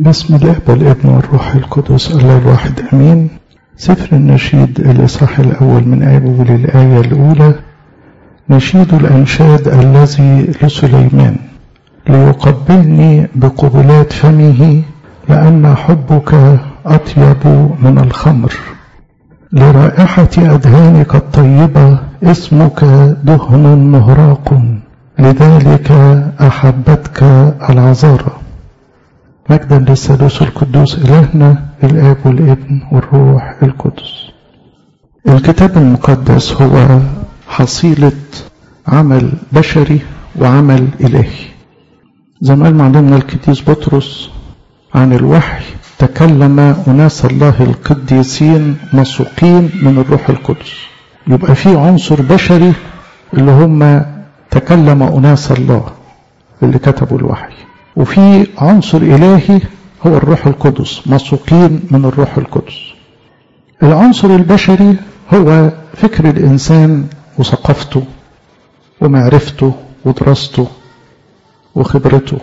بسم الله والابن والروح القدس الله الواحد امين سفر النشيد الاصحاح الاول من اول الايه الاولى نشيد الانشاد الذي لسليمان ليقبلني بقبلات فمه لان حبك اطيب من الخمر لرائحه اذهانك الطيبه اسمك دهن مهراق لذلك احبتك العذاره مجدا للثالوث القدوس إلهنا الآب والابن والروح القدس الكتاب المقدس هو حصيلة عمل بشري وعمل إلهي زي ما قال معلمنا القديس بطرس عن الوحي تكلم أناس الله القديسين مسوقين من الروح القدس يبقى في عنصر بشري اللي هم تكلم أناس الله اللي كتبوا الوحي وفي عنصر إلهي هو الروح القدس مسوقين من الروح القدس العنصر البشري هو فكر الإنسان وثقافته ومعرفته ودراسته وخبرته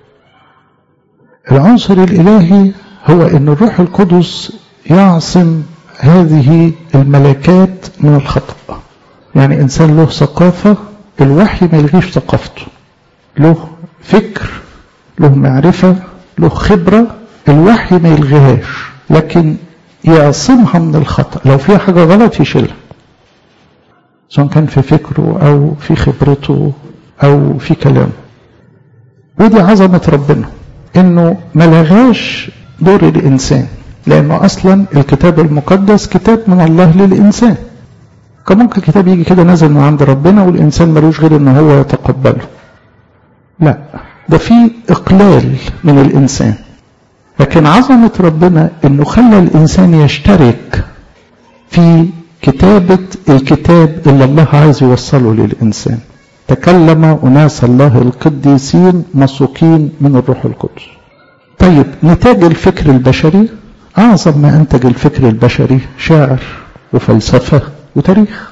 العنصر الإلهي هو أن الروح القدس يعصم هذه الملكات من الخطأ يعني إنسان له ثقافة الوحي ما يلغيش ثقافته له فكر له معرفة له خبرة الوحي ما يلغيهاش لكن يعصمها من الخطأ لو فيها حاجة غلط يشيلها سواء كان في فكره أو في خبرته أو في كلامه ودي عظمة ربنا إنه ما لغاش دور الإنسان لأنه أصلا الكتاب المقدس كتاب من الله للإنسان كان ممكن الكتاب يجي كده نازل من عند ربنا والإنسان ملوش غير إن هو يتقبله لا ده في إقلال من الإنسان لكن عظمة ربنا إنه خلى الإنسان يشترك في كتابة الكتاب اللي الله عايز يوصله للإنسان تكلم أناس الله القديسين مسوقين من الروح القدس طيب نتاج الفكر البشري أعظم ما أنتج الفكر البشري شعر وفلسفة وتاريخ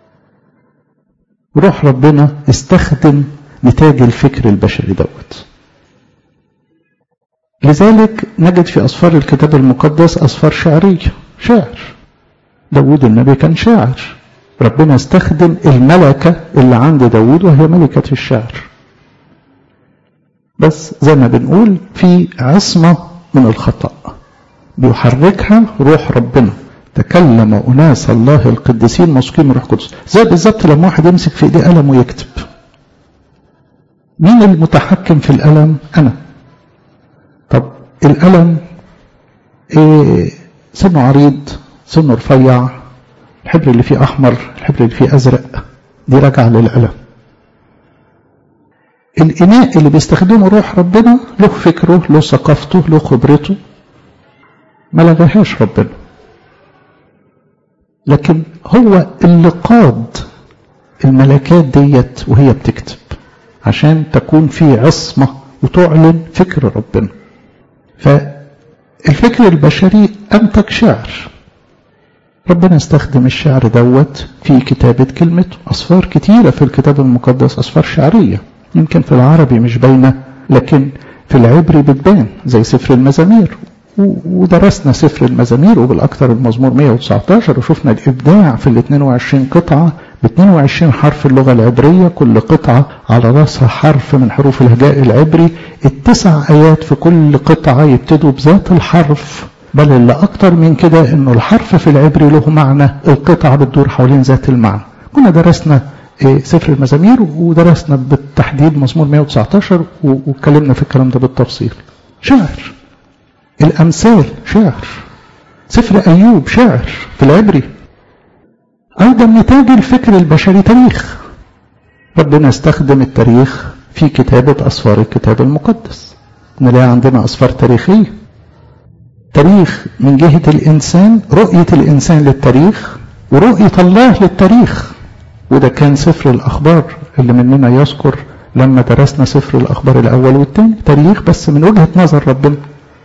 روح ربنا استخدم نتاج الفكر البشري دوت لذلك نجد في أسفار الكتاب المقدس أسفار شعرية شعر داود النبي كان شاعر ربنا استخدم الملكة اللي عند داود وهي ملكة الشعر بس زي ما بنقول في عصمة من الخطأ بيحركها روح ربنا تكلم أناس الله القديسين مسكين من روح قدس زي بالظبط لما واحد يمسك في ايديه قلم ويكتب مين المتحكم في القلم أنا طب القلم إيه سنه عريض سنه رفيع الحبر اللي فيه أحمر الحبر اللي فيه أزرق دي راجعة للقلم الإناء اللي بيستخدمه روح ربنا له فكره له ثقافته له خبرته ما لغاهاش ربنا لكن هو اللي قاد الملكات ديت وهي بتكتب عشان تكون في عصمة وتعلن فكر ربنا فالفكر البشري أنتج شعر ربنا استخدم الشعر دوت في كتابة كلمته أصفار كتيرة في الكتاب المقدس أصفار شعرية يمكن في العربي مش باينة لكن في العبري بتبان زي سفر المزامير ودرسنا سفر المزامير وبالأكثر المزمور 119 وشفنا الإبداع في ال 22 قطعة ب 22 حرف اللغة العبرية كل قطعة على رأسها حرف من حروف الهجاء العبري التسع آيات في كل قطعة يبتدوا بذات الحرف بل اللي أكتر من كده إنه الحرف في العبري له معنى القطعة بتدور حوالين ذات المعنى كنا درسنا سفر المزامير ودرسنا بالتحديد مزمور 119 واتكلمنا في الكلام ده بالتفصيل شعر الأمثال شعر سفر أيوب شعر في العبري أيضا نتاج الفكر البشري تاريخ ربنا استخدم التاريخ في كتابة أسفار الكتاب المقدس نلاقي عندنا أسفار تاريخية تاريخ من جهة الإنسان رؤية الإنسان للتاريخ ورؤية الله للتاريخ وده كان سفر الأخبار اللي مننا يذكر لما درسنا سفر الأخبار الأول والثاني تاريخ بس من وجهة نظر ربنا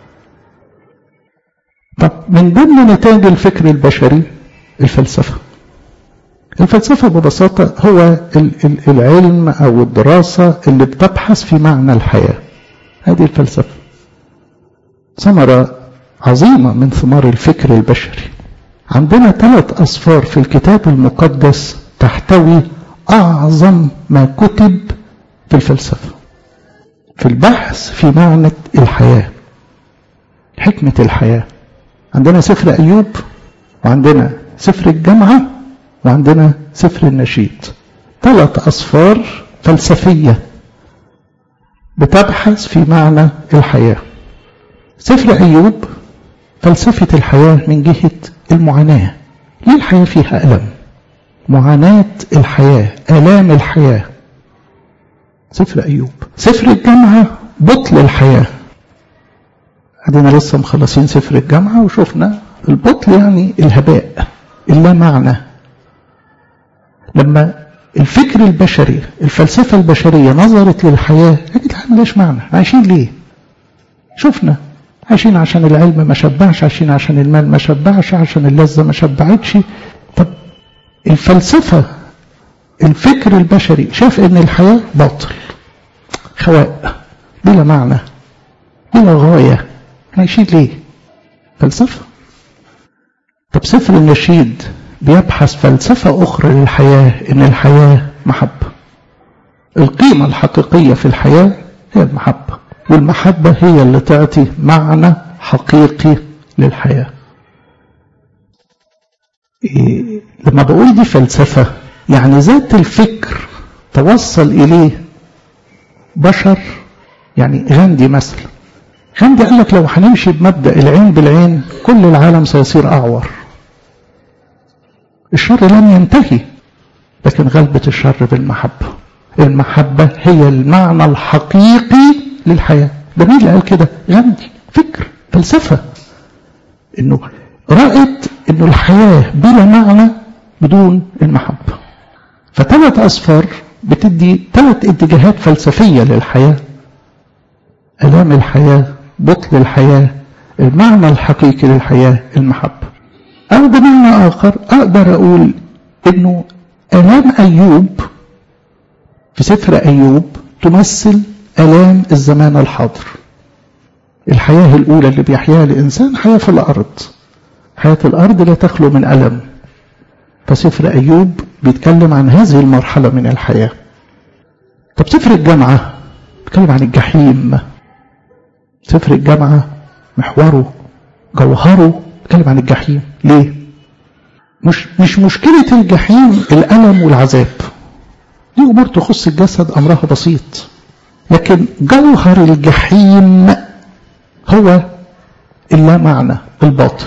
طب من ضمن نتاج الفكر البشري الفلسفة الفلسفة ببساطة هو العلم أو الدراسة اللي بتبحث في معنى الحياة هذه الفلسفة ثمرة عظيمة من ثمار الفكر البشري عندنا ثلاث أصفار في الكتاب المقدس تحتوي أعظم ما كتب في الفلسفة في البحث في معنى الحياة حكمة الحياة عندنا سفر أيوب وعندنا سفر الجامعة وعندنا سفر النشيد ثلاث أصفار فلسفية بتبحث في معنى الحياة سفر أيوب فلسفة الحياة من جهة المعاناة ليه الحياة فيها ألم معاناة الحياة آلام الحياة سفر أيوب سفر الجامعة بطل الحياة عندنا لسه مخلصين سفر الجامعة وشفنا البطل يعني الهباء اللا معنى لما الفكر البشري الفلسفة البشرية نظرت للحياة قالت لها ملاش معنى عايشين ليه شفنا عايشين عشان العلم ما شبعش عايشين عشان المال ما شبعش عشان اللذة ما شبعتش طب الفلسفة الفكر البشري شاف ان الحياة باطل خواء بلا معنى بلا غاية عايشين ليه فلسفة طب سفر النشيد بيبحث فلسفة أخرى للحياة إن الحياة محبة القيمة الحقيقية في الحياة هي المحبة والمحبة هي اللي تعطي معنى حقيقي للحياة إيه لما بقول دي فلسفة يعني ذات الفكر توصل إليه بشر يعني غاندي مثلا غاندي قال لك لو هنمشي بمبدأ العين بالعين كل العالم سيصير أعور الشر لن ينتهي لكن غلبة الشر بالمحبة المحبة هي المعنى الحقيقي للحياة ده مين اللي قال كده غاندي فكر فلسفة انه رأت انه الحياة بلا معنى بدون المحبة فثلاث أصفار بتدي ثلاث اتجاهات فلسفية للحياة ألام الحياة بطل الحياة المعنى الحقيقي للحياة المحبة أو بمعنى آخر أقدر أقول إنه آلام أيوب في سفر أيوب تمثل آلام الزمان الحاضر الحياة الأولى اللي بيحياها الإنسان حياة في الأرض حياة الأرض لا تخلو من ألم فسفر أيوب بيتكلم عن هذه المرحلة من الحياة طب سفر الجامعة بيتكلم عن الجحيم سفر الجامعة محوره جوهره بيتكلم عن الجحيم ليه مش مش مشكلة الجحيم الألم والعذاب دي أمور تخص الجسد أمرها بسيط لكن جوهر الجحيم هو اللا معنى الباطل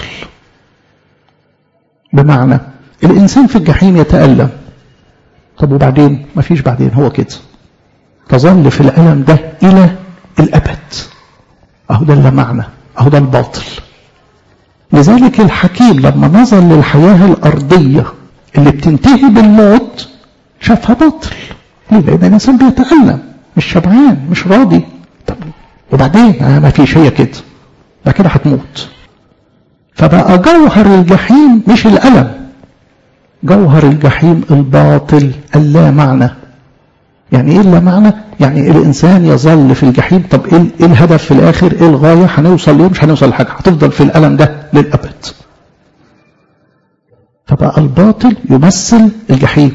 بمعنى الإنسان في الجحيم يتألم طب وبعدين ما فيش بعدين هو كده تظل في الألم ده إلى الأبد أهو ده اللا معنى أهو ده الباطل لذلك الحكيم لما نظر للحياة الأرضية اللي بتنتهي بالموت شافها باطل ليه؟ لأن الإنسان بيتألم مش شبعان مش راضي طب وبعدين آه ما فيش هي كده ده كده هتموت فبقى جوهر الجحيم مش الألم جوهر الجحيم الباطل اللا معنى يعني ايه اللا معنى يعني الانسان يظل في الجحيم طب ايه, إيه الهدف في الاخر ايه الغايه هنوصل ليه مش هنوصل لحاجه هتفضل في الالم ده للابد فبقى الباطل يمثل الجحيم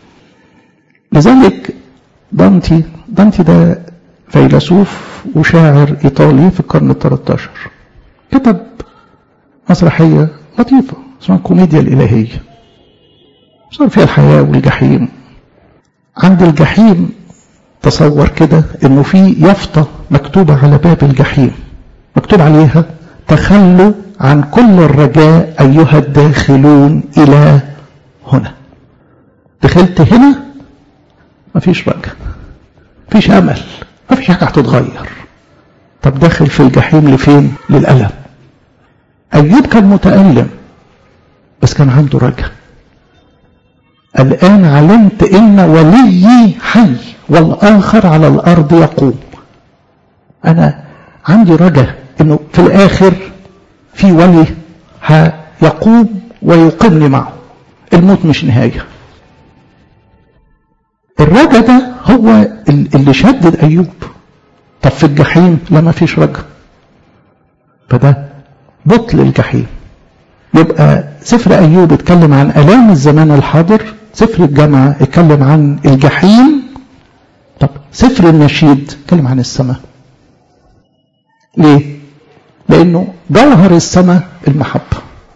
لذلك دانتي دانتي ده فيلسوف وشاعر ايطالي في القرن ال 13 كتب مسرحيه لطيفه اسمها كوميديا الالهيه صار فيها الحياه والجحيم عند الجحيم تصور كده انه في يافطة مكتوبة على باب الجحيم مكتوب عليها تخلوا عن كل الرجاء ايها الداخلون الى هنا دخلت هنا مفيش رجاء مفيش امل مفيش حاجة هتتغير طب داخل في الجحيم لفين للألم أيوب كان متألم بس كان عنده رجاء الآن علمت إن وليي حي والآخر على الأرض يقوم أنا عندي رجاء إنه في الآخر في ولي هيقوم ويقيمني معه الموت مش نهاية الرجاء ده هو اللي شدد أيوب طب في الجحيم لا ما فيش رجاء فده بطل الجحيم يبقى سفر أيوب اتكلم عن ألام الزمان الحاضر سفر الجامعة اتكلم عن الجحيم طب سفر النشيد اتكلم عن السماء ليه؟ لأنه جوهر السماء المحبة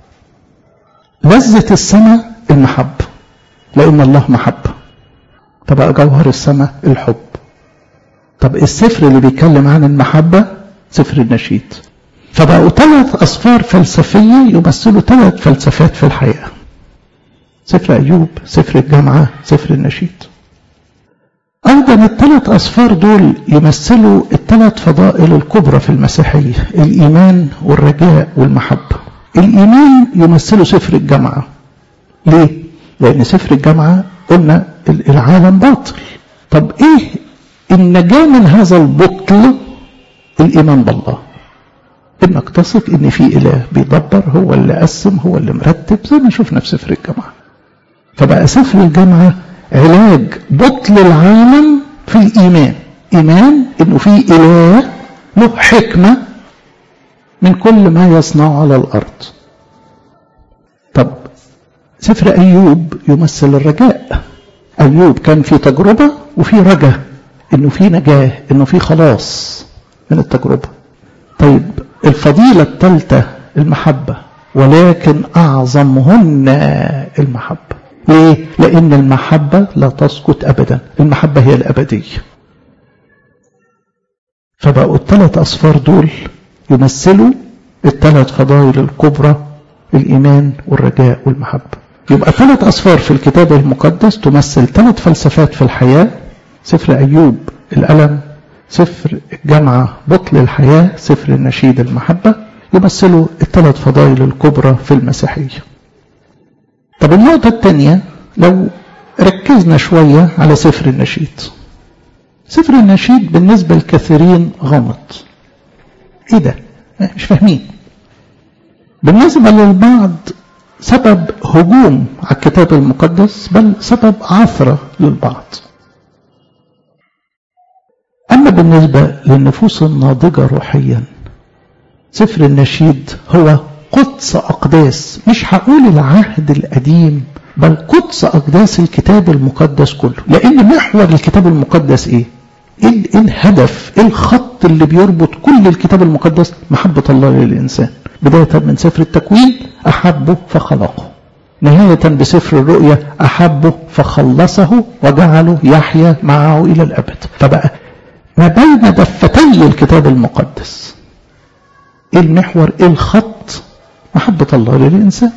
لذة السماء المحبة لأن الله محبة فبقى جوهر السماء الحب طب السفر اللي بيتكلم عن المحبة سفر النشيد فبقوا ثلاث أصفار فلسفية يمثلوا ثلاث فلسفات في الحياة سفر أيوب سفر الجامعة سفر النشيد أيضا الثلاث أصفار دول يمثلوا الثلاث فضائل الكبرى في المسيحية الإيمان والرجاء والمحبة الإيمان يمثله سفر الجامعة ليه؟ لأن سفر الجامعة قلنا العالم باطل طب إيه النجاة من هذا البطل الإيمان بالله إنك تثق إن في إله بيدبر هو اللي قسم هو اللي مرتب زي ما شفنا في سفر الجامعة فبقى سفر الجامعة علاج بطل العالم في الإيمان إيمان إنه في إله له حكمة من كل ما يصنع على الأرض طب سفر أيوب يمثل الرجاء أيوب كان في تجربة وفي رجاء إنه في نجاة إنه في خلاص من التجربة طيب الفضيلة الثالثة المحبة ولكن أعظمهن المحبة ليه؟ لأن المحبة لا تسقط أبدا المحبة هي الأبدية فبقوا الثلاث أصفار دول يمثلوا الثلاث فضائل الكبرى الإيمان والرجاء والمحبة يبقى ثلاث أصفار في الكتاب المقدس تمثل ثلاث فلسفات في الحياة سفر أيوب الألم سفر الجامعة بطل الحياة سفر النشيد المحبة يمثلوا الثلاث فضائل الكبرى في المسيحية طب النقطة الثانية لو ركزنا شوية على سفر النشيد سفر النشيد بالنسبة للكثيرين غامض ايه ده مش فاهمين بالنسبة للبعض سبب هجوم على الكتاب المقدس بل سبب عثرة للبعض أما بالنسبة للنفوس الناضجة روحيا سفر النشيد هو قدس أقداس مش هقول العهد القديم بل قدس أقداس الكتاب المقدس كله لأن محور الكتاب المقدس إيه؟ إيه الهدف إيه الخط اللي بيربط كل الكتاب المقدس محبة الله للإنسان بداية من سفر التكوين أحبه فخلقه نهاية بسفر الرؤيا أحبه فخلصه وجعله يحيا معه إلى الأبد فبقى ما بين دفتي الكتاب المقدس إيه المحور إيه الخط محبة الله للإنسان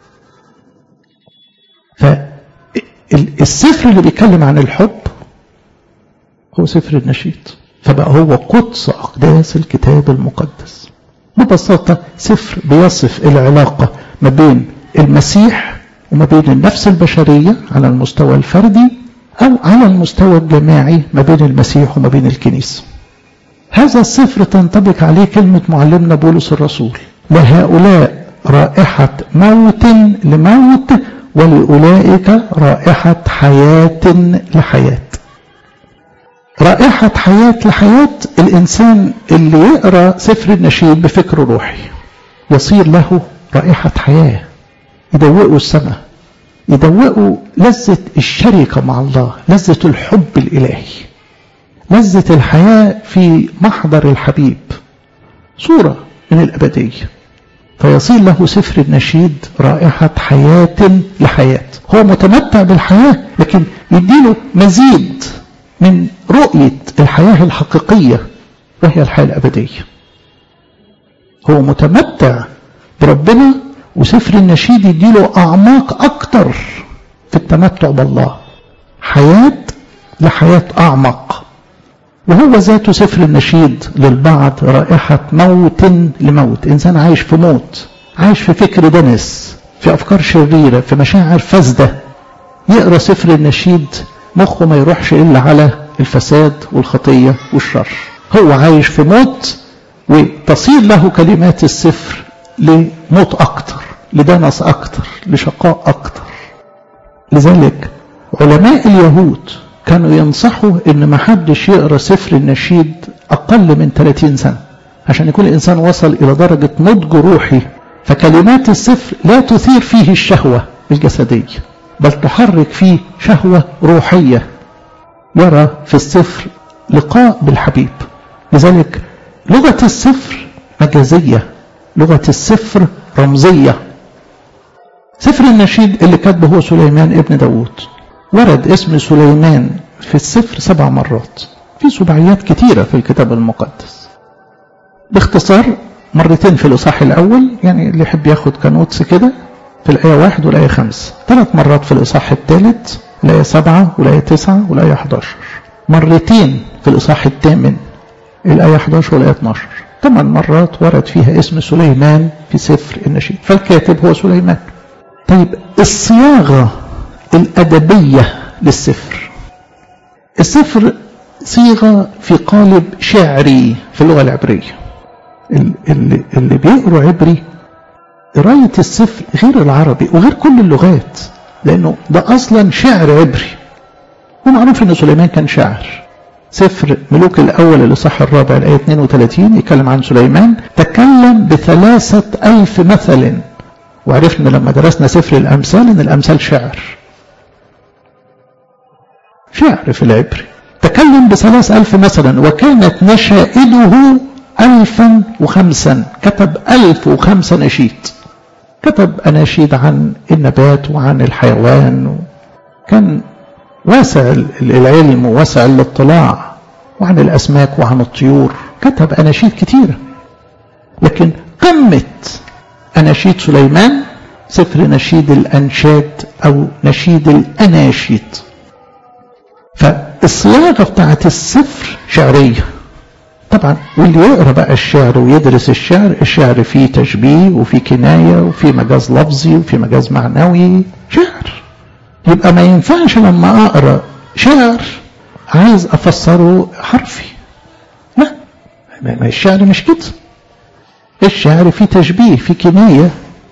فالسفر اللي بيتكلم عن الحب هو سفر النشيد فبقى هو قدس أقداس الكتاب المقدس ببساطة سفر بيصف العلاقة ما بين المسيح وما بين النفس البشرية على المستوى الفردي أو على المستوى الجماعي ما بين المسيح وما بين الكنيسة هذا السفر تنطبق عليه كلمة معلمنا بولس الرسول لهؤلاء رائحة موت لموت ولأولئك رائحة حياة لحياة رائحة حياة لحياة الإنسان اللي يقرأ سفر النشيد بفكر روحي يصير له رائحة حياة يدوقوا السماء يدوقوا لذة الشركة مع الله لذة الحب الإلهي لذة الحياة في محضر الحبيب صورة من الأبدية فيصير له سفر النشيد رائحة حياة لحياة هو متمتع بالحياة لكن يديله مزيد من رؤية الحياة الحقيقية وهي الحياة الأبدية هو متمتع بربنا وسفر النشيد يديله أعماق أكتر في التمتع بالله حياة لحياة أعمق وهو ذاته سفر النشيد للبعض رائحة موت لموت إنسان عايش في موت عايش في فكر دنس في أفكار شريرة في مشاعر فاسدة يقرأ سفر النشيد مخه ما يروحش إلا على الفساد والخطية والشر هو عايش في موت وتصير له كلمات السفر لموت أكتر لدنس أكتر لشقاء أكتر لذلك علماء اليهود كانوا ينصحوا ان ما حدش يقرا سفر النشيد اقل من 30 سنه عشان يكون الإنسان وصل إلى درجة نضج روحي فكلمات السفر لا تثير فيه الشهوة الجسدية بل تحرك فيه شهوة روحية يرى في السفر لقاء بالحبيب لذلك لغة السفر مجازية لغة السفر رمزية سفر النشيد اللي كاتبه هو سليمان ابن داود ورد اسم سليمان في السفر سبع مرات في سبعيات كتيرة في الكتاب المقدس باختصار مرتين في الإصحاح الأول يعني اللي يحب ياخد كنوتس كده في الآية واحد والآية خمسة ثلاث مرات في الإصحاح الثالث الآية سبعة والآية تسعة والآية 11 مرتين في الإصحاح الثامن الآية 11 والآية 12 ثمان مرات ورد فيها اسم سليمان في سفر النشيد فالكاتب هو سليمان طيب الصياغة الأدبية للسفر السفر صيغة في قالب شعري في اللغة العبرية اللي, اللي بيقروا عبري قراية السفر غير العربي وغير كل اللغات لأنه ده أصلا شعر عبري ومعروف أن سليمان كان شاعر سفر ملوك الأول الإصحاح الرابع الآية 32 يتكلم عن سليمان تكلم بثلاثة ألف مثل وعرفنا لما درسنا سفر الأمثال أن الأمثال شعر شعر في العبري تكلم بثلاث ألف مثلا وكانت نشائده ألفا وخمسا كتب ألف وخمسة نشيد كتب أناشيد عن النبات وعن الحيوان كان واسع العلم وواسع الاطلاع وعن الأسماك وعن الطيور كتب أناشيد كتيرة لكن قمة أناشيد سليمان سفر نشيد الأنشاد أو نشيد الأناشيد فالصياغة بتاعت السفر شعرية طبعا واللي يقرا بقى الشعر ويدرس الشعر الشعر فيه تشبيه وفيه كنايه وفيه مجاز لفظي وفيه مجاز معنوي شعر يبقى ما ينفعش لما اقرا شعر عايز افسره حرفي لا ما الشعر مش كده الشعر فيه تشبيه فيه كنايه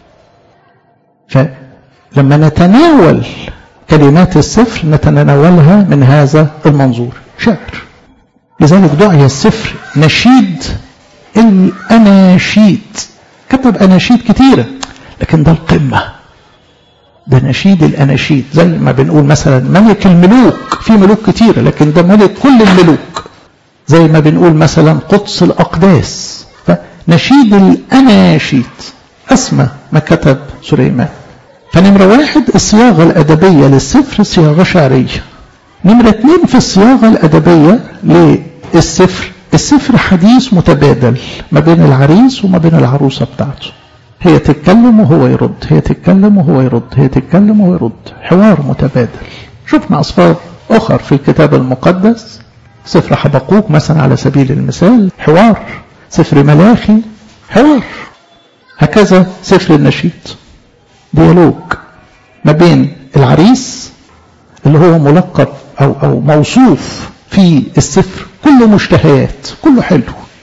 فلما نتناول كلمات السفر نتناولها من هذا المنظور شعر لذلك دعي السفر نشيد الأناشيد كتب أناشيد كتيرة لكن ده القمة ده نشيد الأناشيد زي ما بنقول مثلا ملك الملوك في ملوك كتيرة لكن ده ملك كل الملوك زي ما بنقول مثلا قدس الأقداس فنشيد الأناشيد أسمى ما كتب سليمان فنمرة واحد الصياغة الأدبية للسفر صياغة شعرية نمرة اثنين في الصياغة الأدبية للسفر السفر حديث متبادل ما بين العريس وما بين العروسة بتاعته هي تتكلم وهو يرد هي تتكلم وهو يرد هي تتكلم وهو يرد حوار متبادل شفنا أصفار أخر في الكتاب المقدس سفر حبقوك مثلا على سبيل المثال حوار سفر ملاخي حوار هكذا سفر النشيد ديالوج ما بين العريس اللي هو ملقب أو, أو موصوف في السفر كله مشتهيات كله حلو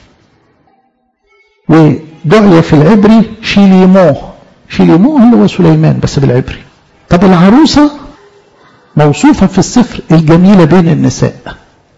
ودعي في العبري شيليمو شيليمو اللي هو سليمان بس بالعبري طب العروسة موصوفة في السفر الجميلة بين النساء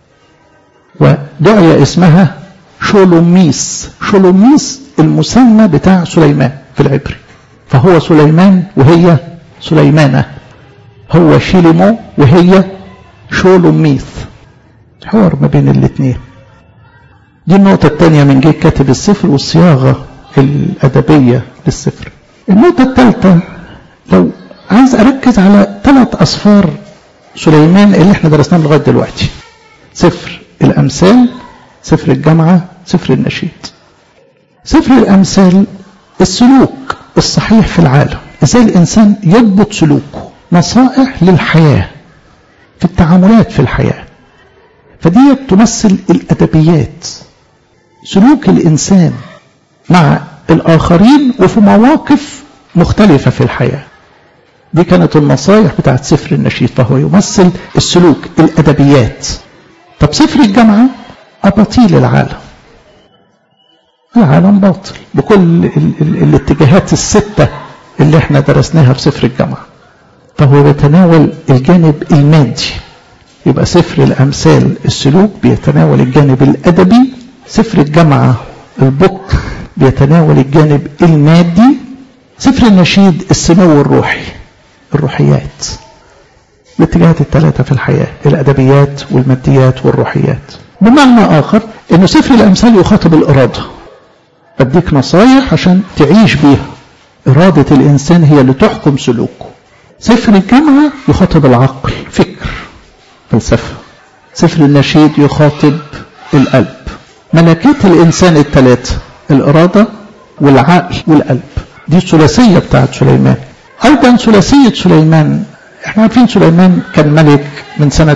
ودعي اسمها شولوميس شولوميس المسمى بتاع سليمان في العبري فهو سليمان وهي سليمانة هو شيليمو وهي شولوميث حوار ما بين الاثنين دي النقطة الثانية من جه كاتب السفر والصياغة الأدبية للسفر النقطة الثالثة لو عايز أركز على ثلاث أصفار سليمان اللي احنا درسناهم لغاية دلوقتي سفر الأمثال سفر الجامعة سفر النشيد سفر الأمثال السلوك الصحيح في العالم ازاي الإنسان يضبط سلوكه نصائح للحياة في التعاملات في الحياة فدي تمثل الأدبيات سلوك الإنسان مع الآخرين وفي مواقف مختلفة في الحياة دي كانت النصائح بتاعت سفر النشيد فهو يمثل السلوك الأدبيات طب سفر الجامعة أباطيل العالم العالم باطل بكل ال ال الاتجاهات الستة اللي احنا درسناها في سفر الجامعة فهو بيتناول الجانب المادي يبقى سفر الأمثال السلوك بيتناول الجانب الأدبي سفر الجامعة البطء بيتناول الجانب المادي سفر النشيد السمو الروحي الروحيات الاتجاهات الثلاثة في الحياة الأدبيات والماديات والروحيات بمعنى آخر أنه سفر الأمثال يخاطب الإرادة أديك نصايح عشان تعيش بيها إرادة الإنسان هي اللي تحكم سلوكه سفر الجامعة يخاطب العقل فكر فلسفة سفر النشيد يخاطب القلب ملكات الإنسان الثلاثة الإرادة والعقل والقلب دي الثلاثية بتاعت سليمان أيضا ثلاثية سليمان احنا عارفين سليمان كان ملك من سنة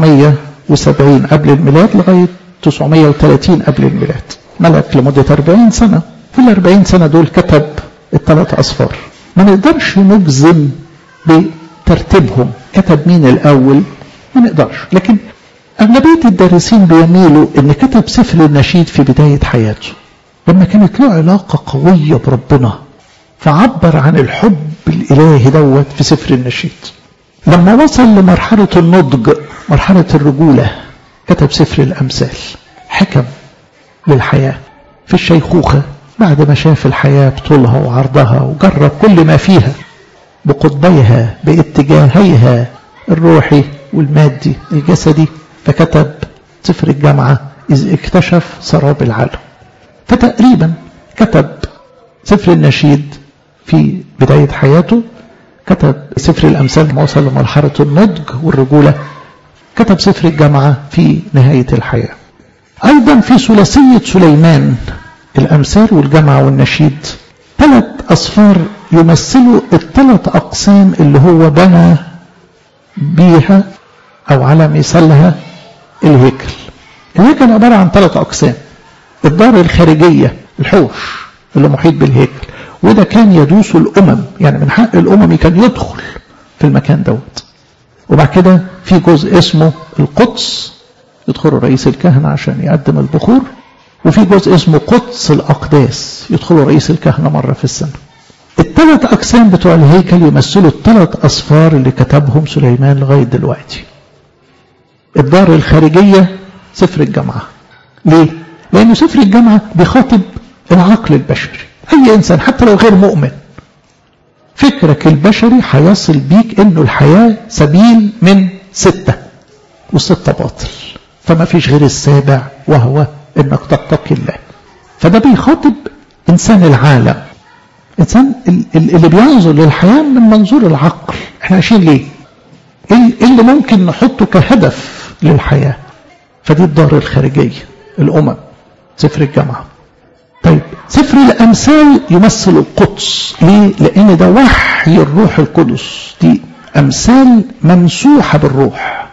970 قبل الميلاد لغاية 930 قبل الميلاد ملك لمدة 40 سنة في ال 40 سنة دول كتب الثلاث أصفار ما نقدرش نجزم بترتيبهم كتب مين الأول ما نقدرش لكن أغلبية الدارسين بيميلوا إن كتب سفر النشيد في بداية حياته لما كانت له علاقة قوية بربنا فعبر عن الحب الإلهي دوت في سفر النشيد لما وصل لمرحلة النضج مرحلة الرجولة كتب سفر الأمثال حكم للحياة في الشيخوخة بعد ما شاف الحياة بطولها وعرضها وجرب كل ما فيها بقطبيها باتجاهيها الروحي والمادي الجسدي فكتب سفر الجامعة إذ اكتشف سراب العالم فتقريبا كتب سفر النشيد في بداية حياته كتب سفر الأمثال لما وصل لمرحلة النضج والرجولة كتب سفر الجامعة في نهاية الحياة أيضا في ثلاثية سليمان الأمثال والجامعة والنشيد ثلاث أصفار يمثلوا الثلاث أقسام اللي هو بنى بيها أو على مثالها الهيكل الهيكل عبارة عن ثلاث أقسام الدار الخارجية الحوش اللي محيط بالهيكل وده كان يدوس الأمم يعني من حق الأمم كان يدخل في المكان دوت وبعد كده في جزء اسمه القدس يدخل رئيس الكهنة عشان يقدم البخور وفي جزء اسمه قدس الأقداس يدخل رئيس الكهنة مرة في السنة الثلاث أقسام بتوع الهيكل يمثلوا الثلاث أصفار اللي كتبهم سليمان لغاية دلوقتي الدار الخارجية سفر الجامعة ليه؟ لأنه سفر الجامعة بيخاطب العقل البشري أي إنسان حتى لو غير مؤمن فكرك البشري هيصل بيك إنه الحياة سبيل من ستة والستة باطل فما فيش غير السابع وهو إنك تتقي الله فده بيخاطب إنسان العالم إنسان اللي بينظر للحياة من منظور العقل احنا عايشين ليه ايه اللي ممكن نحطه كهدف للحياة فدي الدار الخارجية الأمم سفر الجامعة طيب سفر الأمثال يمثل القدس ليه؟ لأن ده وحي الروح القدس دي أمثال ممسوحة بالروح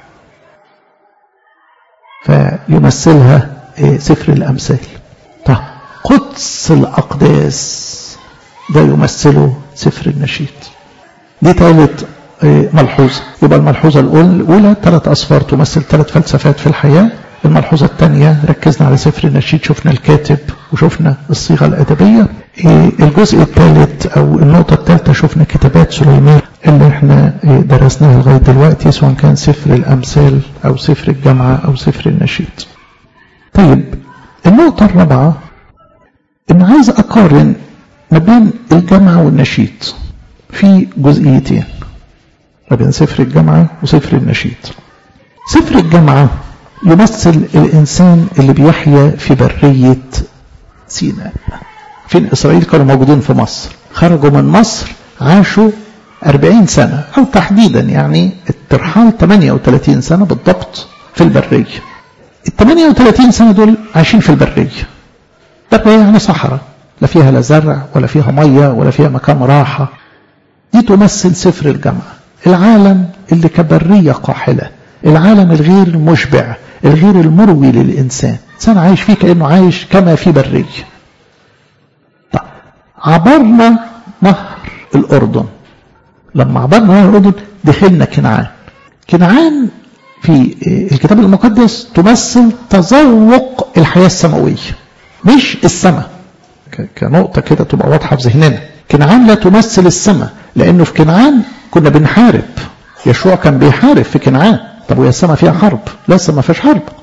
فيمثلها سفر الأمثال طيب قدس الأقداس ده يمثله سفر النشيد دي ثالث ملحوظة يبقى الملحوظة الأولى ثلاث أصفار تمثل ثلاث فلسفات في الحياة الملحوظة الثانية ركزنا على سفر النشيد شفنا الكاتب وشفنا الصيغة الأدبية الجزء الثالث أو النقطة الثالثة شفنا كتابات سليمان اللي احنا درسناها لغاية دلوقتي سواء كان سفر الأمثال أو سفر الجامعة أو سفر النشيد طيب النقطة الرابعة إن عايز أقارن ما بين الجامعة والنشيد في جزئيتين ما بين سفر الجامعة وسفر النشيد سفر الجامعة يمثل الإنسان اللي بيحيا في برية سيناء فين إسرائيل كانوا موجودين في مصر خرجوا من مصر عاشوا 40 سنة أو تحديدا يعني الترحال 38 سنة بالضبط في البرية ال 38 سنة دول عايشين في البرية برية يعني صحراء لا فيها لا زرع ولا فيها مية ولا فيها مكان راحة دي تمثل سفر الجامعة العالم اللي كبرية قاحلة العالم الغير مشبع الغير المروي للإنسان إنسان عايش فيه كأنه عايش كما في برية طيب. عبرنا نهر الأردن لما عبرنا نهر الأردن دخلنا كنعان كنعان في الكتاب المقدس تمثل تذوق الحياة السماوية مش السماء كنقطة كده تبقى واضحة في ذهننا كنعان لا تمثل السماء لأنه في كنعان كنا بنحارب يشوع كان بيحارب في كنعان طب ويا السماء فيها حرب لا السماء ما فيهاش حرب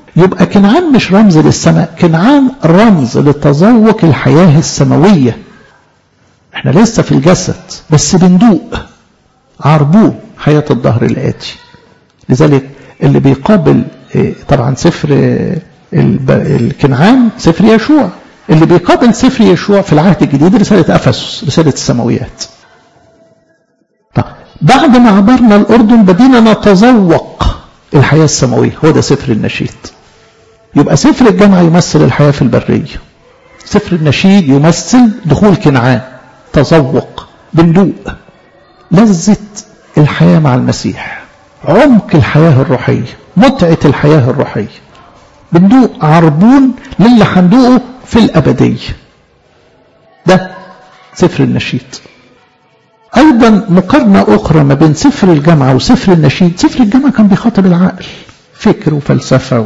يبقى كنعان مش رمز للسماء كنعان رمز لتذوق الحياة السماوية احنا لسه في الجسد بس بندوق عربوه حياة الظهر الآتي لذلك اللي بيقابل طبعا سفر الكنعان سفر يشوع اللي بيقابل سفر يشوع في العهد الجديد رسالة أفسس رسالة السماويات طب بعد ما عبرنا الأردن بدينا نتذوق الحياة السماوية هو ده سفر النشيد يبقى سفر الجامعة يمثل الحياة في البرية سفر النشيد يمثل دخول كنعان تذوق بندوق لذة الحياة مع المسيح عمق الحياة الروحية متعة الحياة الروحية بندوق عربون للي هندوقه في الأبدية ده سفر النشيد أيضا مقارنة أخرى ما بين سفر الجامعة وسفر النشيد سفر الجامعة كان بيخاطب العقل فكر وفلسفة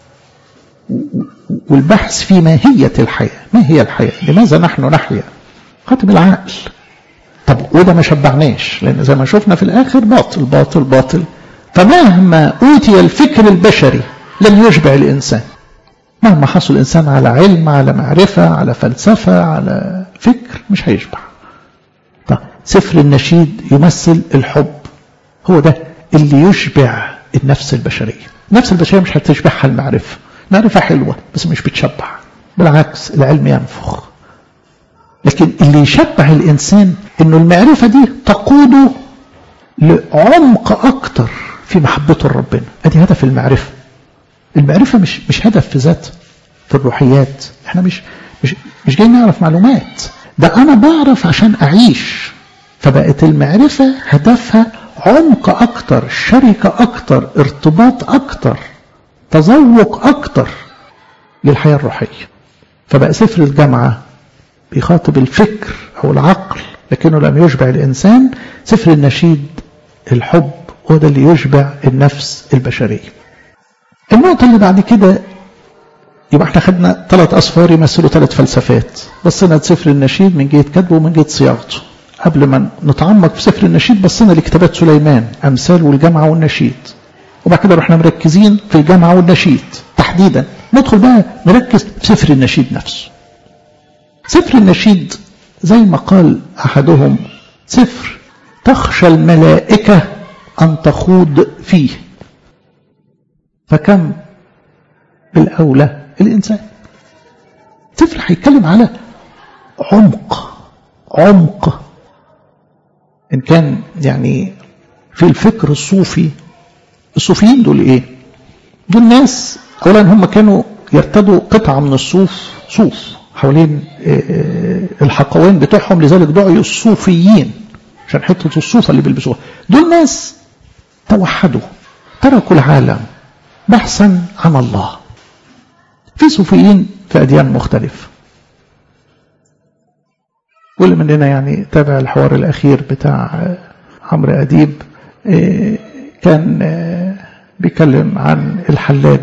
والبحث في ماهية الحياة ما هي الحياة لماذا نحن نحيا خاطب العقل طب وده ما شبعناش لأن زي ما شفنا في الآخر باطل باطل باطل فمهما أوتي الفكر البشري لن يشبع الإنسان مهما حصل الإنسان على علم على معرفة على فلسفة على فكر مش هيشبع طب سفر النشيد يمثل الحب هو ده اللي يشبع النفس البشرية النفس البشرية مش هتشبعها المعرفة معرفة حلوة بس مش بتشبع بالعكس العلم ينفخ لكن اللي يشبع الإنسان إنه المعرفة دي تقوده لعمق أكتر في محبته لربنا أدي هدف المعرفة المعرفة مش مش هدف في ذاته في الروحيات احنا مش مش مش جايين نعرف معلومات ده أنا بعرف عشان أعيش فبقت المعرفة هدفها عمق أكتر شركة أكتر ارتباط أكتر تذوق أكتر للحياة الروحية فبقى سفر الجامعة بيخاطب الفكر أو العقل لكنه لم يشبع الإنسان سفر النشيد الحب هو ده اللي يشبع النفس البشرية النقطة اللي بعد كده يبقى احنا خدنا ثلاث أصفار يمثلوا ثلاث فلسفات بصينا لسفر النشيد من جهة كتبه ومن جهة صياغته قبل ما نتعمق في سفر النشيد بصينا لكتابات سليمان أمثال والجامعة والنشيد وبعد كده رحنا مركزين في الجامعة والنشيد تحديدا ندخل بقى نركز في سفر النشيد نفسه سفر النشيد زي ما قال أحدهم سفر تخشى الملائكة أن تخوض فيه فكم بالأولى الإنسان سفر هيتكلم على عمق عمق إن كان يعني في الفكر الصوفي الصوفيين دول إيه دول ناس أولا هم كانوا يرتدوا قطعة من الصوف صوف حوالين الحقوين بتوعهم لذلك دعوا الصوفيين عشان حتة الصوفة اللي بيلبسوها دول ناس توحدوا تركوا العالم بحثا عن الله في صوفيين في أديان مختلفة واللي مننا يعني تابع الحوار الأخير بتاع عمرو أديب كان بيتكلم عن الحلاج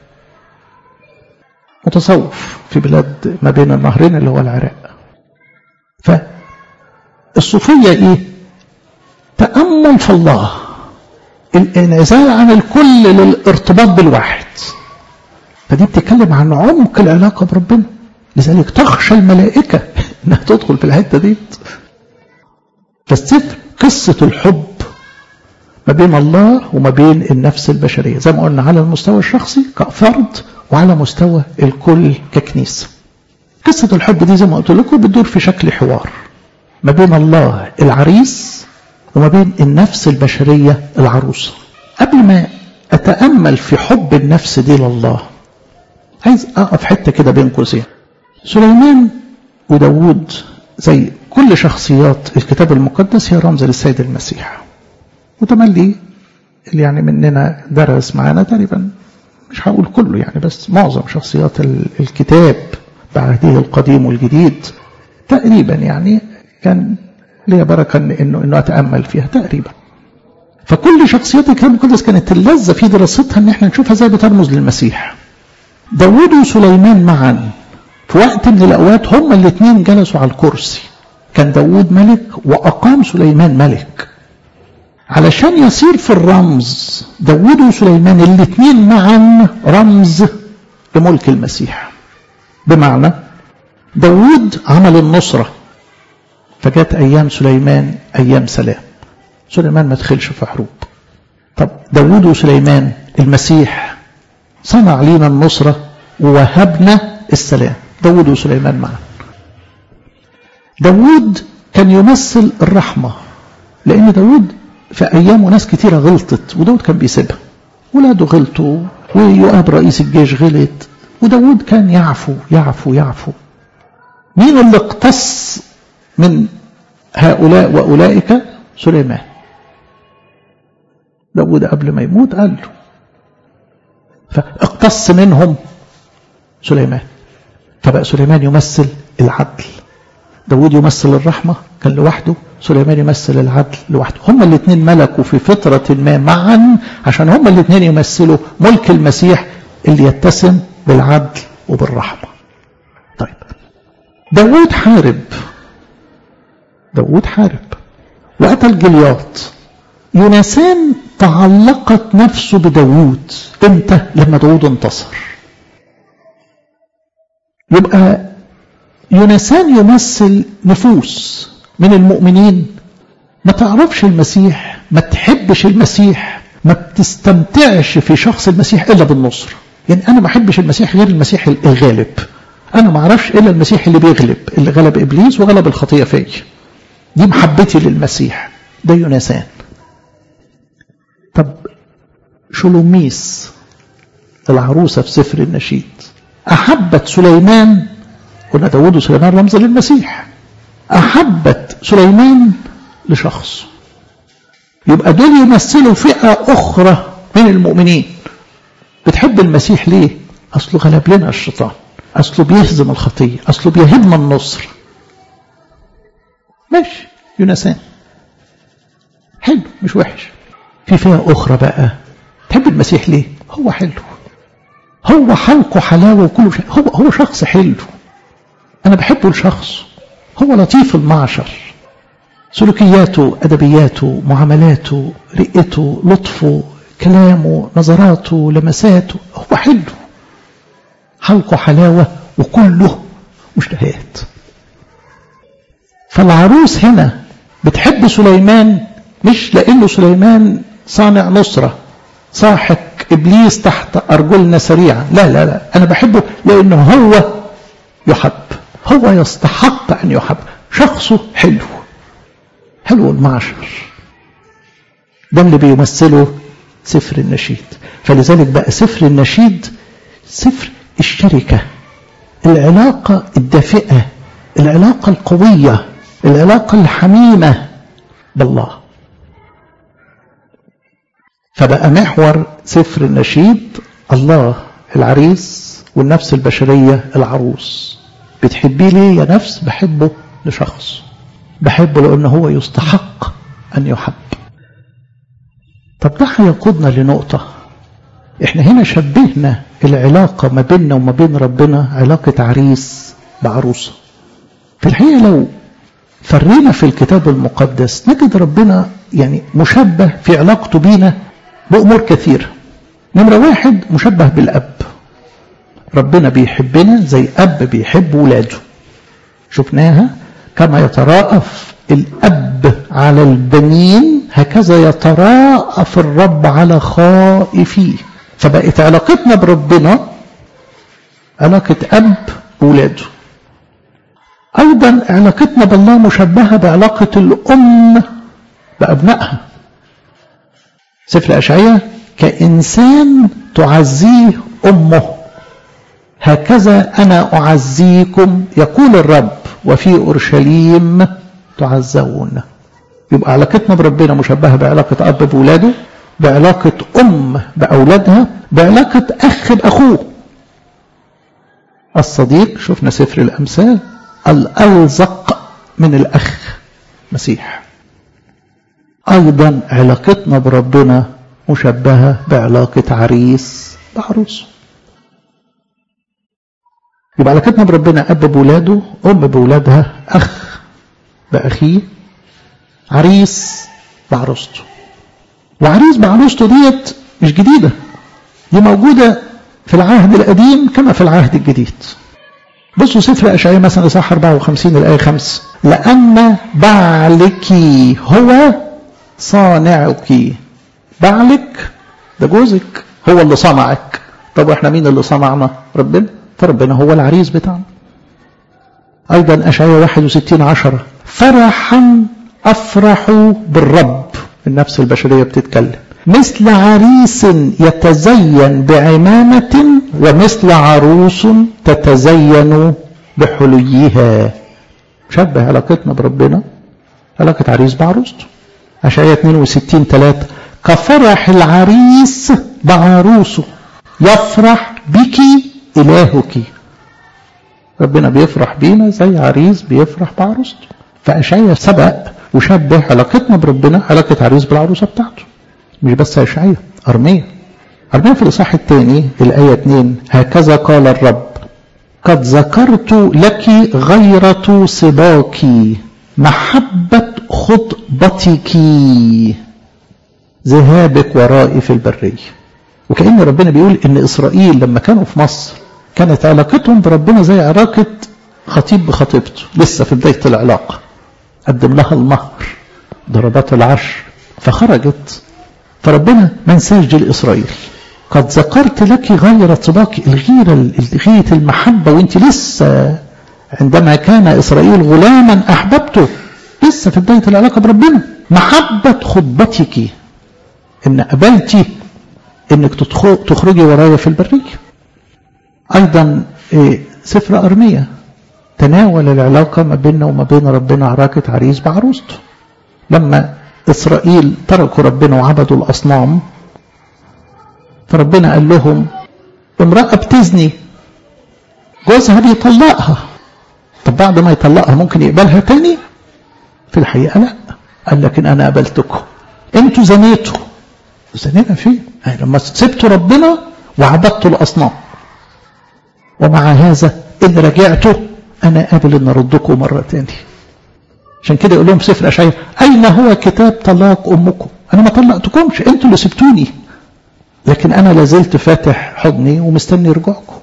متصوف في بلاد ما بين النهرين اللي هو العراق فالصوفية ايه تأمل في الله الانعزال عن الكل للارتباط بالواحد فدي بتتكلم عن عمق العلاقة بربنا لذلك تخشى الملائكة انها تدخل في الحتة دي فالسفر قصة الحب ما بين الله وما بين النفس البشرية زي ما قلنا على المستوى الشخصي كفرد وعلى مستوى الكل ككنيسة قصة الحب دي زي ما قلت لكم بتدور في شكل حوار ما بين الله العريس وما بين النفس البشرية العروسة قبل ما أتأمل في حب النفس دي لله عايز أقف حتة كده بين قوسين سليمان وداود زي كل شخصيات الكتاب المقدس هي رمز للسيد المسيح وتملي اللي يعني مننا درس معانا تقريبا مش هقول كله يعني بس معظم شخصيات الكتاب بعهده القديم والجديد تقريبا يعني كان ليا بركة إنه إنه أتأمل فيها تقريبا فكل شخصيات الكتاب المقدس كانت اللذة في دراستها إن إحنا نشوفها زي بترمز للمسيح داود وسليمان معا في وقت من الأوقات هما الاثنين جلسوا على الكرسي كان داود ملك وأقام سليمان ملك علشان يصير في الرمز داود وسليمان الاثنين معا رمز لملك المسيح بمعنى داود عمل النصرة فجت أيام سليمان أيام سلام سليمان ما دخلش في حروب طب داود وسليمان المسيح صنع لنا النصرة ووهبنا السلام داود وسليمان معا داود كان يمثل الرحمة لأن داود في أيامه ناس كتيرة غلطت وداود كان بيسيبها ولاده غلطوا ويؤاب رئيس الجيش غلط وداود كان يعفو يعفو يعفو مين اللي اقتص من هؤلاء وأولئك سليمان داود قبل ما يموت قال له فاقتص منهم سليمان فبقى سليمان يمثل العدل داود يمثل الرحمة كان لوحده سليمان يمثل العدل لوحده هما الاثنين ملكوا في فترة ما معا عشان هما الاثنين يمثلوا ملك المسيح اللي يتسم بالعدل وبالرحمة طيب داود حارب داود حارب وقتل جلياط يونسان تعلقت نفسه بداود امتى لما داود انتصر يبقى يونسان يمثل نفوس من المؤمنين ما تعرفش المسيح ما تحبش المسيح ما بتستمتعش في شخص المسيح الا بالنصر يعني انا ما احبش المسيح غير المسيح الغالب انا ما اعرفش الا المسيح اللي بيغلب اللي غلب ابليس وغلب الخطيه فيا دي محبتي للمسيح ده يونسان طب شلوميس العروسة في سفر النشيد أحبت سليمان قلنا داود وسليمان رمز للمسيح أحبت سليمان لشخص يبقى دول يمثلوا فئة أخرى من المؤمنين بتحب المسيح ليه أصله غلب لنا الشيطان أصله بيهزم الخطية أصله بيهبنا النصر ماشي يونسان حلو مش وحش في فئة أخرى بقى تحب المسيح ليه هو حلو هو حلقه حلاوة وكل شيء هو, هو شخص حلو أنا بحبه الشخص هو لطيف المعشر سلوكياته أدبياته معاملاته رئته لطفه كلامه نظراته لمساته هو حلو حلقه حلاوة وكله مشتهيات فالعروس هنا بتحب سليمان مش لأنه سليمان صانع نصرة صاحك إبليس تحت أرجلنا سريعا لا لا لا أنا بحبه لأنه هو يحب هو يستحق أن يحب شخصه حلو حلو المعشر ده اللي بيمثله سفر النشيد فلذلك بقى سفر النشيد سفر الشركة العلاقة الدافئة العلاقة القوية العلاقة الحميمة بالله فبقى محور سفر النشيد الله العريس والنفس البشرية العروس بتحبيه ليه يا نفس بحبه لشخص بحبه لأنه هو يستحق أن يحب طب ده هيقودنا لنقطة احنا هنا شبهنا العلاقة ما بيننا وما بين ربنا علاقة عريس بعروسة في الحقيقة لو فرينا في الكتاب المقدس نجد ربنا يعني مشبه في علاقته بينا بأمور كثيرة نمرة واحد مشبه بالأب ربنا بيحبنا زي أب بيحب ولاده شفناها كما يتراءف الأب على البنين هكذا يتراءف الرب على خائفيه فبقت علاقتنا بربنا علاقة أب وولاده أيضا علاقتنا بالله مشبهة بعلاقة الأم بأبنائها سفر أشعية كإنسان تعزيه أمه هكذا أنا أعزيكم يقول الرب وفي أورشليم تعزون يبقى علاقتنا بربنا مشبهة بعلاقة أب بولاده بعلاقة أم بأولادها بعلاقة أخ بأخوه الصديق شفنا سفر الأمثال الألزق من الأخ مسيح أيضا علاقتنا بربنا مشبهة بعلاقة عريس بعروسه يبقى علاقتنا بربنا أب بولاده أم بولادها أخ بأخيه عريس بعروسته وعريس بعروسته ديت مش جديدة دي موجودة في العهد القديم كما في العهد الجديد بصوا سفر أشعياء مثلا إصحاح 54 الآية 5 لأن بعلك هو صانعك بعلك ده جوزك هو اللي صنعك طب واحنا مين اللي صنعنا ربنا فربنا هو العريس بتاعنا أيضا أشعياء 61 10 فرحا أفرح بالرب النفس البشرية بتتكلم مثل عريس يتزين بعمامة ومثل عروس تتزين بحليها شبه علاقتنا بربنا علاقة عريس بعروسته أشعياء 62 3 كفرح العريس بعروسه يفرح بك إلهك ربنا بيفرح بينا زي عريس بيفرح بعروسته فأشعياء سبق وشبه علاقتنا بربنا علاقة عريس بالعروسة بتاعته مش بس أشعياء أرمية أرمية في الإصحاح الثاني الآية 2 هكذا قال الرب قد ذكرت لك غيرة صباك محبة خطبتك ذهابك ورائي في البرية وكأن ربنا بيقول إن إسرائيل لما كانوا في مصر كانت علاقتهم بربنا زي علاقة خطيب بخطيبته لسه في بداية العلاقة قدم لها المهر ضربات العشر فخرجت فربنا ما نساش دي لإسرائيل قد ذكرت لك غير طباك الغيرة الغيرة المحبة وانت لسه عندما كان إسرائيل غلاما أحببته لسه في بداية العلاقة بربنا محبة خطبتك إن قبلتي إنك تخرجي ورايا في البرية أيضا سفر أرمية تناول العلاقة ما بيننا وما بين ربنا علاقة عريس بعروسته لما إسرائيل تركوا ربنا وعبدوا الأصنام فربنا قال لهم امرأة بتزني جوزها بيطلقها طب بعد ما يطلقها ممكن يقبلها تاني في الحقيقة لا قال لكن أنا قبلتكم انتوا زنيتوا زنينا فين يعني لما سبتوا ربنا وعبدتوا الأصنام ومع هذا إن رجعتوا أنا قابل أن أردكم مرة تاني عشان كده يقول لهم في سفر أشعياء أين هو كتاب طلاق أمكم أنا ما طلقتكمش أنتوا اللي سبتوني لكن أنا لازلت فاتح حضني ومستني رجوعكم